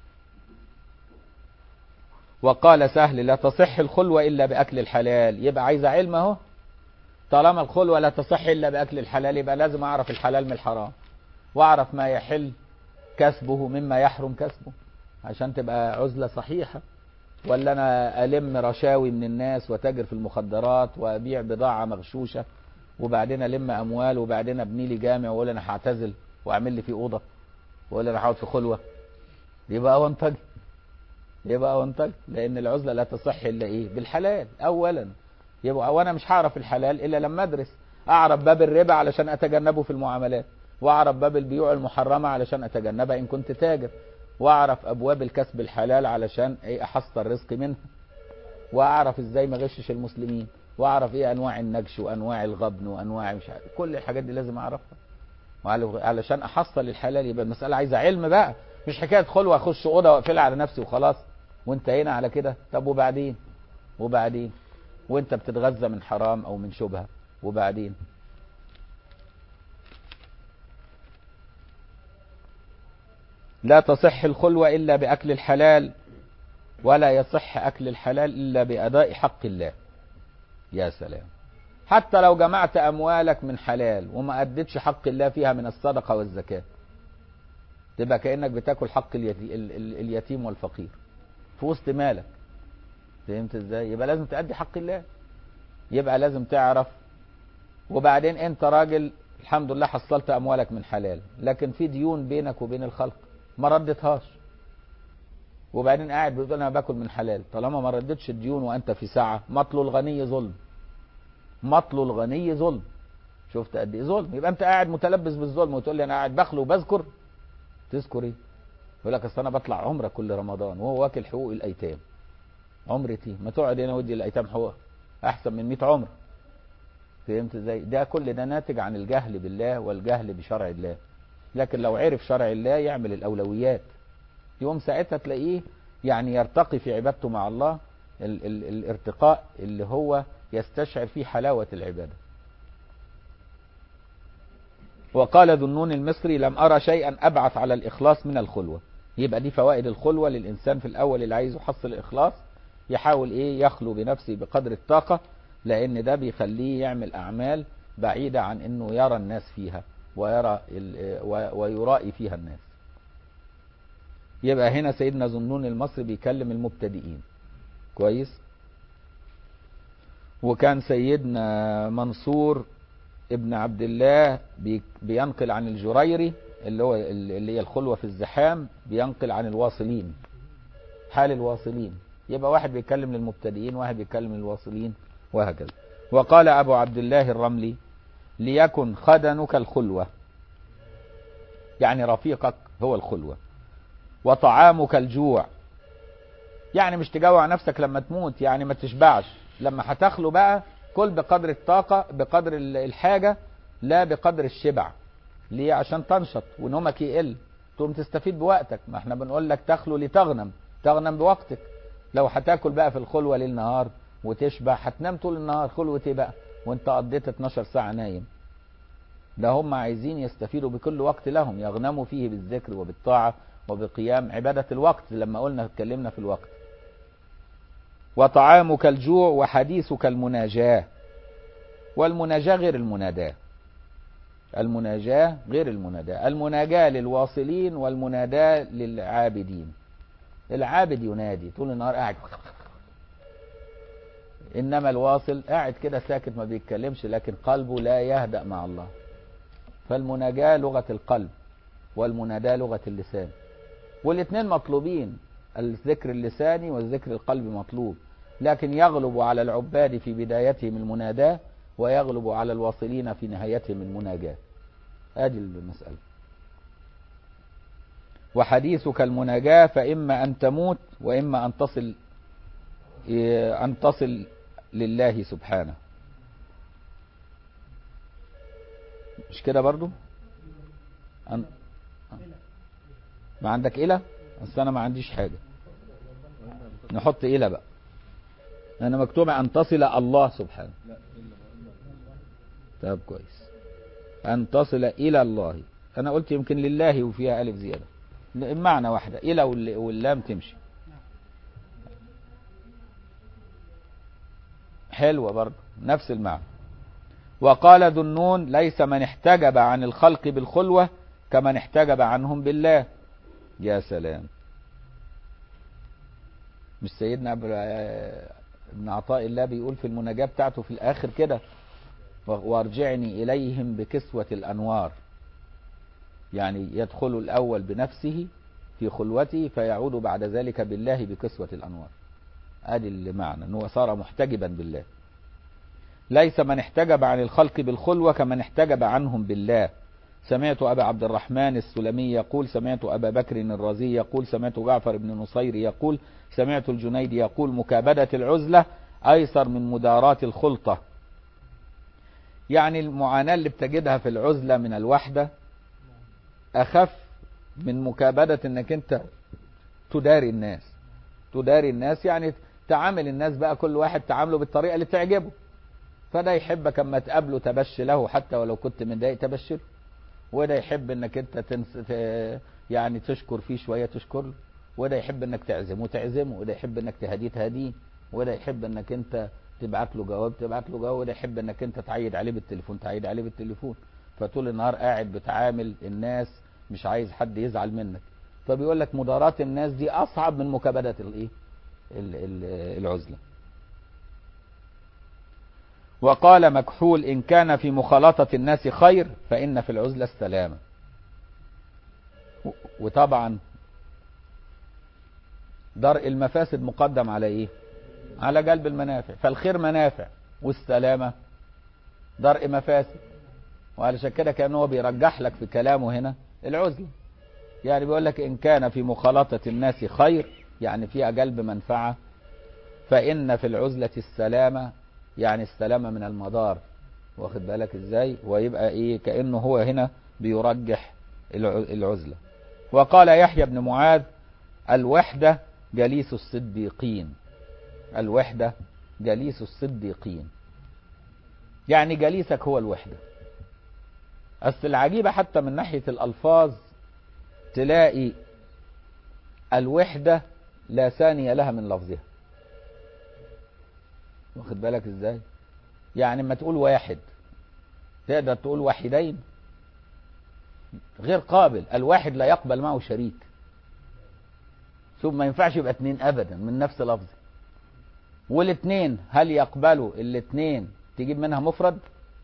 وقال سهل لا تصح الخلوة إلا بأكل الحلال يبقى عايز علم اهو طالما الخلوة لا تصح إلا بأكل الحلال يبقى لازم أعرف الحلال من الحرام وأعرف ما يحل كسبه مما يحرم كسبه عشان تبقى عزلة صحيحة ولا أنا ألم رشاوي من الناس وتاجر في المخدرات وأبيع بضاعة مغشوشة وبعدين ألم أموال وبعدين أبني لي جامع وأقول أنا هعتزل وأعمل لي فيه أوضة وأقول أنا هقعد في خلوة يبقى أونطجي يبقى أونطجي لأن العزلة لا تصح إلا إيه بالحلال أولا يبقى وانا مش هعرف الحلال الا لما ادرس اعرف باب الربا علشان اتجنبه في المعاملات واعرف باب البيوع المحرمه علشان اتجنبها ان كنت تاجر واعرف ابواب الكسب الحلال علشان ايه احصل رزقي منها واعرف ازاي ما اغشش المسلمين واعرف ايه انواع النجش وانواع الغبن وانواع مش عارف كل الحاجات دي لازم اعرفها علشان احصل الحلال يبقى المساله عايزه علم بقى مش حكايه خلوه اخش اوضه واقفلها على نفسي وخلاص وانتهينا على كده طب وبعدين وبعدين وانت بتتغذى من حرام او من شبهه وبعدين لا تصح الخلوة إلا بأكل الحلال ولا يصح أكل الحلال إلا بأداء حق الله يا سلام حتى لو جمعت أموالك من حلال وما أدتش حق الله فيها من الصدقة والزكاة تبقى كأنك بتاكل حق اليتيم والفقير في وسط مالك فهمت ازاي يبقى لازم تأدي حق الله يبقى لازم تعرف وبعدين انت راجل الحمد لله حصلت اموالك من حلال لكن في ديون بينك وبين الخلق ما ردتهاش وبعدين قاعد بتقول انا باكل من حلال طالما ما ردتش الديون وانت في ساعه مطل الغني ظلم مطل الغني ظلم شفت قد ايه ظلم يبقى انت قاعد متلبس بالظلم وتقول لي انا قاعد بخلو وبذكر تذكر ايه يقول لك اصل انا بطلع عمره كل رمضان وهو واكل حقوق الايتام عمرتي ما تقعد هنا ودي الايتام حقوق احسن من 100 عمر فهمت ازاي ده كل ده ناتج عن الجهل بالله والجهل بشرع الله لكن لو عرف شرع الله يعمل الاولويات يوم ساعتها تلاقيه يعني يرتقي في عبادته مع الله ال ال الارتقاء اللي هو يستشعر فيه حلاوة العبادة وقال ذو النون المصري لم أرى شيئا أبعث على الإخلاص من الخلوة يبقى دي فوائد الخلوة للإنسان في الأول اللي عايز يحصل الإخلاص يحاول إيه يخلو بنفسه بقدر الطاقة لأن ده بيخليه يعمل أعمال بعيدة عن إنه يرى الناس فيها ويرى ويرائي فيها الناس يبقى هنا سيدنا ذنون المصري بيكلم المبتدئين كويس وكان سيدنا منصور ابن عبد الله بينقل عن الجريري اللي هو اللي هي الخلوة في الزحام بينقل عن الواصلين حال الواصلين يبقى واحد بيتكلم للمبتدئين واحد بيتكلم للواصلين وهكذا وقال أبو عبد الله الرملي ليكن خدنك الخلوة يعني رفيقك هو الخلوة وطعامك الجوع يعني مش تجوع نفسك لما تموت يعني ما تشبعش لما هتخلو بقى كل بقدر الطاقة بقدر الحاجة لا بقدر الشبع ليه عشان تنشط ونومك يقل تقوم تستفيد بوقتك ما احنا بنقول لك تخلو لتغنم تغنم بوقتك لو هتاكل بقى في الخلوة ليل نهار وتشبع هتنام طول النهار خلوة ايه بقى وانت قضيت 12 ساعة نايم ده هم عايزين يستفيدوا بكل وقت لهم يغنموا فيه بالذكر وبالطاعة وبقيام عبادة الوقت لما قلنا اتكلمنا في الوقت وطعامك الجوع وحديثك المناجاة والمناجاة غير المناداة المناجاة غير المناداة المناجاة للواصلين والمناداة للعابدين العابد ينادي طول النهار قاعد انما الواصل قاعد كده ساكت ما بيتكلمش لكن قلبه لا يهدأ مع الله فالمناجاة لغة القلب والمناداة لغة اللسان والاثنين مطلوبين الذكر اللساني والذكر القلبي مطلوب لكن يغلب على العباد في بدايتهم المناداة ويغلب على الواصلين في نهايتهم المناجاة هذه المسألة وحديثك المناجاة فإما أن تموت وإما أن تصل أن تصل لله سبحانه مش كده برضو أن... ما عندك إله بس أنا ما عنديش حاجة نحط إله بقى أنا مكتوب أن تصل الله سبحانه طب كويس أن تصل إلى الله أنا قلت يمكن لله وفيها ألف زيادة المعنى واحدة إلى واللام تمشي حلوة برضه نفس المعنى وقال ذو النون ليس من احتجب عن الخلق بالخلوة كمن احتجب عنهم بالله يا سلام مش سيدنا ابن عطاء الله بيقول في المناجاة بتاعته في الآخر كده وارجعني إليهم بكسوة الأنوار يعني يدخل الأول بنفسه في خلوته فيعود بعد ذلك بالله بكسوة الأنوار ادي المعنى انه صار محتجبا بالله ليس من احتجب عن الخلق بالخلوة كمن احتجب عنهم بالله سمعت أبا عبد الرحمن السلمي يقول سمعت أبا بكر الرازي يقول سمعت جعفر بن نصير يقول سمعت الجنيد يقول مكابدة العزلة أيسر من مداراة الخلطة يعني المعاناة اللي بتجدها في العزلة من الوحدة أخف من مكابدة انك انت تداري الناس تداري الناس يعني تعامل الناس بقى كل واحد تعامله بالطريقة اللي تعجبه فده يحبك اما تقابله تبش له حتى ولو كنت متضايق تبشره وده يحب انك انت تنس... يعني تشكر فيه شوية تشكر له وده يحب انك تعزمه تعزمه وده يحب انك تهديه تهديه وده يحب انك انت تبعت له جواب تبعت له جواب وده يحب انك انت تعيد عليه بالتليفون تعيد عليه بالتليفون فطول النهار قاعد بتعامل الناس مش عايز حد يزعل منك فبيقول لك مداراة الناس دي اصعب من مكابدة الايه العزلة وقال مكحول إن كان في مخالطة الناس خير فإن في العزلة السلامة وطبعا درء المفاسد مقدم على إيه على جلب المنافع فالخير منافع والسلامة درء مفاسد وعلشان كده كأنه هو بيرجح لك في كلامه هنا العزلة يعني بيقول لك إن كان في مخالطة الناس خير يعني فيها جلب منفعة فإن في العزلة السلامة يعني السلامة من المضار واخد بالك ازاي ويبقى ايه كأنه هو هنا بيرجح العزلة وقال يحيى بن معاذ الوحدة جليس الصديقين الوحدة جليس الصديقين يعني جليسك هو الوحدة أصل العجيبة حتى من ناحية الألفاظ تلاقي الوحدة لا ثانية لها من لفظها واخد بالك ازاي يعني اما تقول واحد تقدر تقول واحدين غير قابل الواحد لا يقبل معه شريك ثم ما ينفعش يبقى اتنين ابدا من نفس لفظ والاتنين هل يقبلوا الاتنين تجيب منها مفرد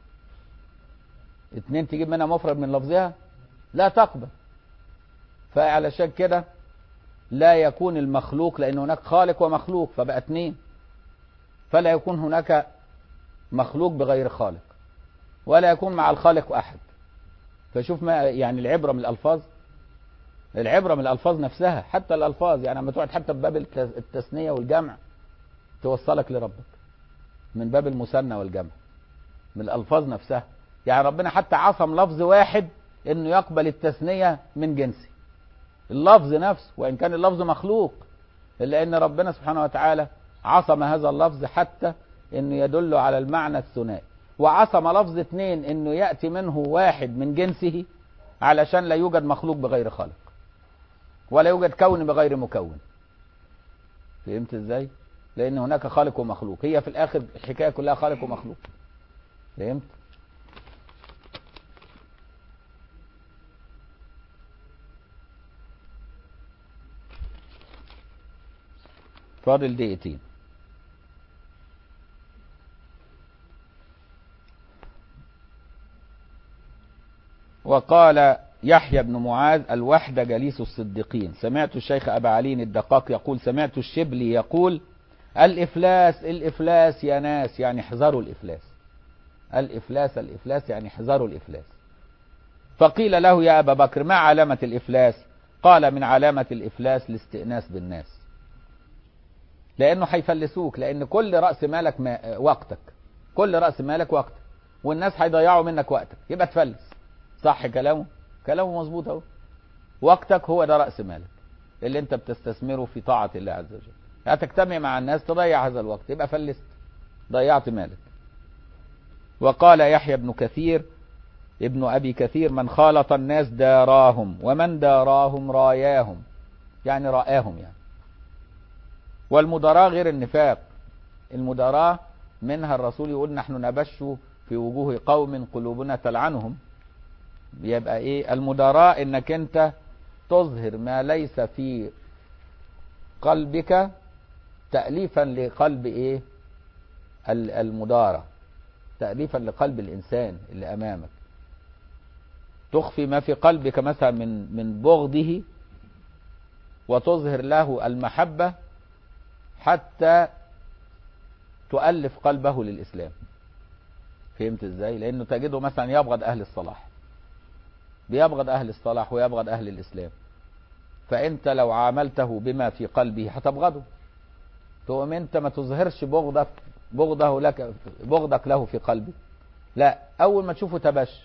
اتنين تجيب منها مفرد من لفظها لا تقبل فعلشان كده لا يكون المخلوق لان هناك خالق ومخلوق فبقى اتنين فلا يكون هناك مخلوق بغير خالق ولا يكون مع الخالق أحد فشوف ما يعني العبرة من الألفاظ العبرة من الألفاظ نفسها حتى الألفاظ يعني لما تقعد حتى بباب التثنية والجمع توصلك لربك من باب المثنى والجمع من الألفاظ نفسها يعني ربنا حتى عصم لفظ واحد انه يقبل التثنية من جنسه اللفظ نفسه وإن كان اللفظ مخلوق إلا أن ربنا سبحانه وتعالى عصم هذا اللفظ حتى انه يدل على المعنى الثنائي وعصم لفظ اثنين انه يأتي منه واحد من جنسه علشان لا يوجد مخلوق بغير خالق ولا يوجد كون بغير مكون فهمت ازاي لان هناك خالق ومخلوق هي في الاخر الحكاية كلها خالق ومخلوق فهمت فاضل دقيقتين وقال يحيى بن معاذ الوحدة جليس الصديقين سمعت الشيخ أبا علي الدقاق يقول سمعت الشبلي يقول الإفلاس الإفلاس يا ناس يعني احذروا الإفلاس الإفلاس الإفلاس يعني احذروا الإفلاس فقيل له يا أبا بكر ما علامة الإفلاس قال من علامة الإفلاس الاستئناس بالناس لأنه هيفلسوك لأن كل رأس مالك ما وقتك كل رأس مالك وقتك والناس هيضيعوا منك وقتك يبقى تفلس صح كلامه كلامه مظبوط اهو وقتك هو ده رأس مالك اللي انت بتستثمره في طاعة الله عز وجل هتجتمع مع الناس تضيع هذا الوقت يبقى فلست ضيعت مالك وقال يحيى بن كثير ابن أبي كثير من خالط الناس داراهم ومن داراهم راياهم يعني رآهم يعني والمداراة غير النفاق المداراة منها الرسول يقول نحن نبش في وجوه قوم قلوبنا تلعنهم يبقى ايه المداراة انك انت تظهر ما ليس في قلبك تأليفا لقلب ايه المدارة تأليفا لقلب الانسان اللي امامك تخفي ما في قلبك مثلا من من بغضه وتظهر له المحبة حتى تؤلف قلبه للإسلام فهمت ازاي لانه تجده مثلا يبغض اهل الصلاح بيبغض اهل الصلاح ويبغض اهل الاسلام فانت لو عاملته بما في قلبه هتبغضه تقوم انت ما تظهرش بغضك بغضه لك بغضك له في قلبك لا اول ما تشوفه تبش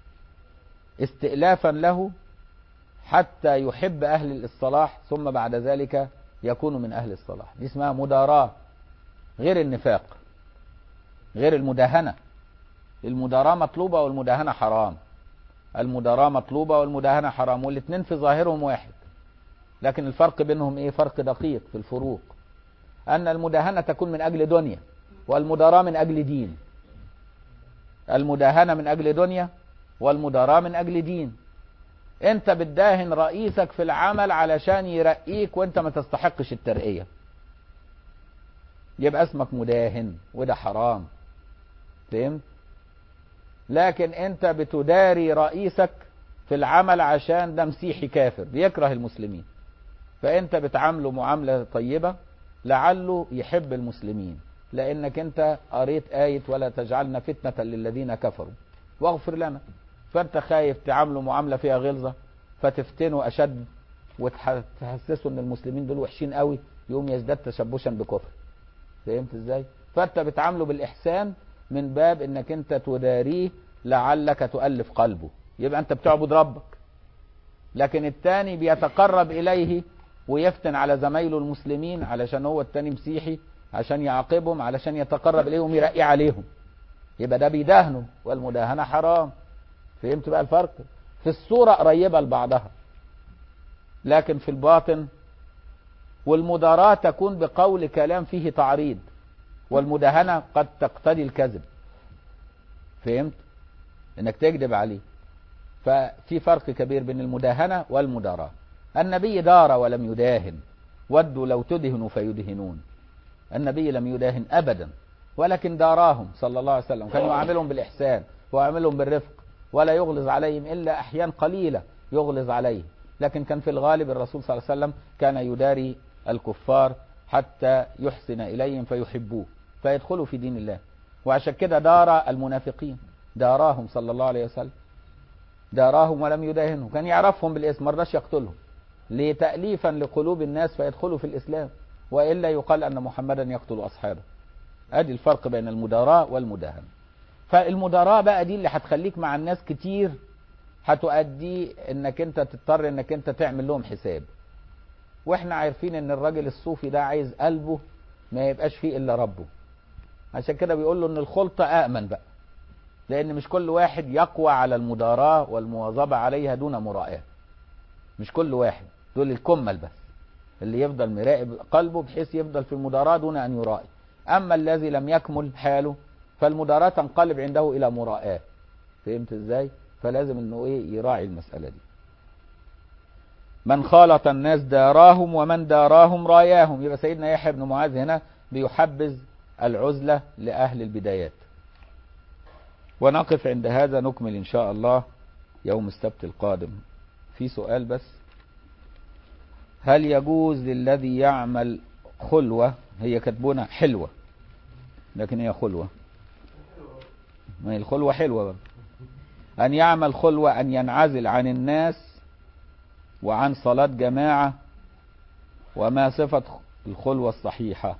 استئلافا له حتى يحب اهل الصلاح ثم بعد ذلك يكون من اهل الصلاح دي اسمها مداراة غير النفاق غير المداهنة المداراة مطلوبة والمداهنة حرام المداراة مطلوبة والمداهنة حرام والاثنين في ظاهرهم واحد لكن الفرق بينهم ايه فرق دقيق في الفروق ان المداهنة تكون من اجل دنيا والمداراة من اجل دين المداهنة من اجل دنيا والمداراة من اجل دين انت بتداهن رئيسك في العمل علشان يرقيك وانت ما تستحقش الترقية يبقى اسمك مداهن وده حرام فهمت لكن انت بتداري رئيسك في العمل عشان ده مسيحي كافر بيكره المسلمين فانت بتعامله معاملة طيبة لعله يحب المسلمين لانك انت قريت آية ولا تجعلنا فتنة للذين كفروا واغفر لنا فانت خايف تعامله معاملة فيها غلظة فتفتنه اشد وتحسسه ان المسلمين دول وحشين قوي يقوم يزداد تشبشا بكفر فهمت ازاي فانت بتعامله بالاحسان من باب انك انت تداريه لعلك تؤلف قلبه يبقى انت بتعبد ربك لكن التاني بيتقرب اليه ويفتن على زمايله المسلمين علشان هو التاني مسيحي عشان يعاقبهم علشان يتقرب اليهم يرقي عليهم يبقى ده بيداهنوا والمداهنة حرام فهمت بقى الفرق في الصورة قريبة لبعضها لكن في الباطن والمداراة تكون بقول كلام فيه تعريض والمداهنة قد تقتضي الكذب فهمت انك تكذب عليه ففي فرق كبير بين المداهنة والمداراة النبي دار ولم يداهن ودوا لو تدهنوا فيدهنون النبي لم يداهن ابدا ولكن داراهم صلى الله عليه وسلم كان يعاملهم بالاحسان ويعاملهم بالرفق ولا يغلظ عليهم الا احيان قليله يغلظ عليهم لكن كان في الغالب الرسول صلى الله عليه وسلم كان يداري الكفار حتى يحسن اليهم فيحبوه فيدخلوا في دين الله وعشان كده دار المنافقين داراهم صلى الله عليه وسلم داراهم ولم يداهنهم كان يعرفهم بالاسم ما رضاش يقتلهم لتأليفا لقلوب الناس فيدخلوا في الإسلام وإلا يقال أن محمدا يقتل أصحابه ادي الفرق بين المداراة والمداهنة فالمداراة بقى دي اللي هتخليك مع الناس كتير هتؤدي انك انت تضطر انك انت تعمل لهم حساب واحنا عارفين ان الراجل الصوفي ده عايز قلبه ما يبقاش فيه الا ربه عشان كده بيقول له ان الخلطة امن بقى لان مش كل واحد يقوى على المداراة والمواظبة عليها دون مراءة مش كل واحد دول الكمل بس اللي يفضل مراقب قلبه بحيث يفضل في المداراة دون ان يرائي اما الذي لم يكمل حاله فالمداراة تنقلب عنده الى مراءة فهمت ازاي فلازم انه ايه يراعي المسألة دي من خالط الناس داراهم ومن داراهم راياهم يبقى سيدنا يحيى بن معاذ هنا بيحبذ العزلة لأهل البدايات ونقف عند هذا نكمل إن شاء الله يوم السبت القادم في سؤال بس هل يجوز للذي يعمل خلوة هي كتبونة حلوة لكن هي خلوة ما هي الخلوة حلوة برضه أن يعمل خلوة أن ينعزل عن الناس وعن صلاة جماعة وما صفة الخلوة الصحيحة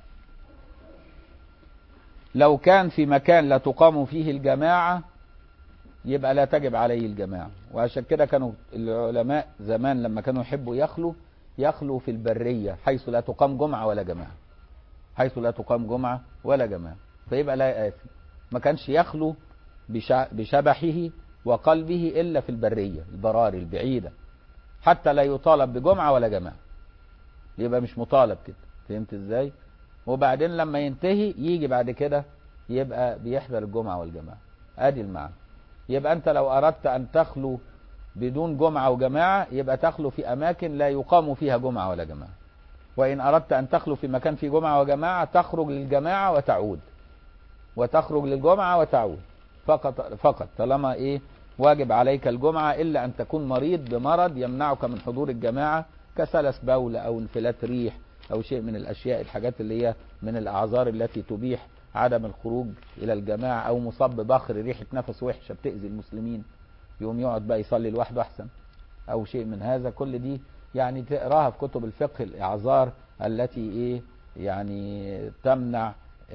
لو كان في مكان لا تقام فيه الجماعة يبقى لا تجب عليه الجماعة وعشان كده كانوا العلماء زمان لما كانوا يحبوا يخلوا يخلوا في البرية حيث لا تقام جمعة ولا جماعة حيث لا تقام جمعة ولا جماعة فيبقى لا يأثم ما كانش يخلو بشبحه وقلبه إلا في البرية البراري البعيدة حتى لا يطالب بجمعة ولا جماعة يبقى مش مطالب كده فهمت ازاي وبعدين لما ينتهي يجي بعد كده يبقى بيحضر الجمعة والجماعة ادي المعنى يبقى انت لو اردت ان تخلو بدون جمعة وجماعة يبقى تخلو في اماكن لا يقام فيها جمعة ولا جماعة وان اردت ان تخلو في مكان فيه جمعة وجماعة تخرج للجماعة وتعود وتخرج للجمعة وتعود فقط فقط طالما ايه واجب عليك الجمعة الا ان تكون مريض بمرض يمنعك من حضور الجماعة كسلس بول او انفلات ريح او شيء من الاشياء الحاجات اللي هي من الاعذار التي تبيح عدم الخروج الى الجماعة او مصاب ببخر ريحة نفس وحشة بتأذي المسلمين يقوم يقعد بقى يصلي لوحده احسن او شيء من هذا كل دي يعني تقراها في كتب الفقه الاعذار التي ايه يعني تمنع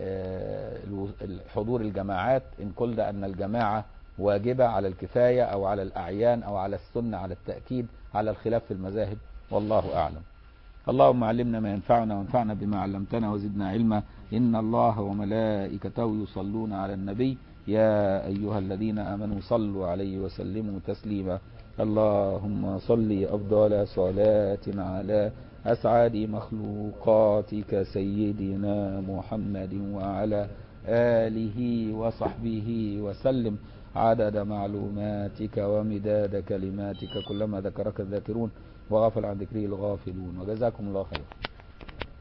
حضور الجماعات ان قلنا ان الجماعة واجبة على الكفاية او على الاعيان او على السنة على التأكيد على الخلاف في المذاهب والله اعلم اللهم علمنا ما ينفعنا وانفعنا بما علمتنا وزدنا علما إن الله وملائكته يصلون على النبي يا أيها الذين آمنوا صلوا عليه وسلموا تسليما اللهم صل أفضل صلاة على أسعد مخلوقاتك سيدنا محمد وعلى آله وصحبه وسلم عدد معلوماتك ومداد كلماتك كلما ذكرك الذاكرون وغفل عن ذكره الغافلون وجزاكم الله خيرا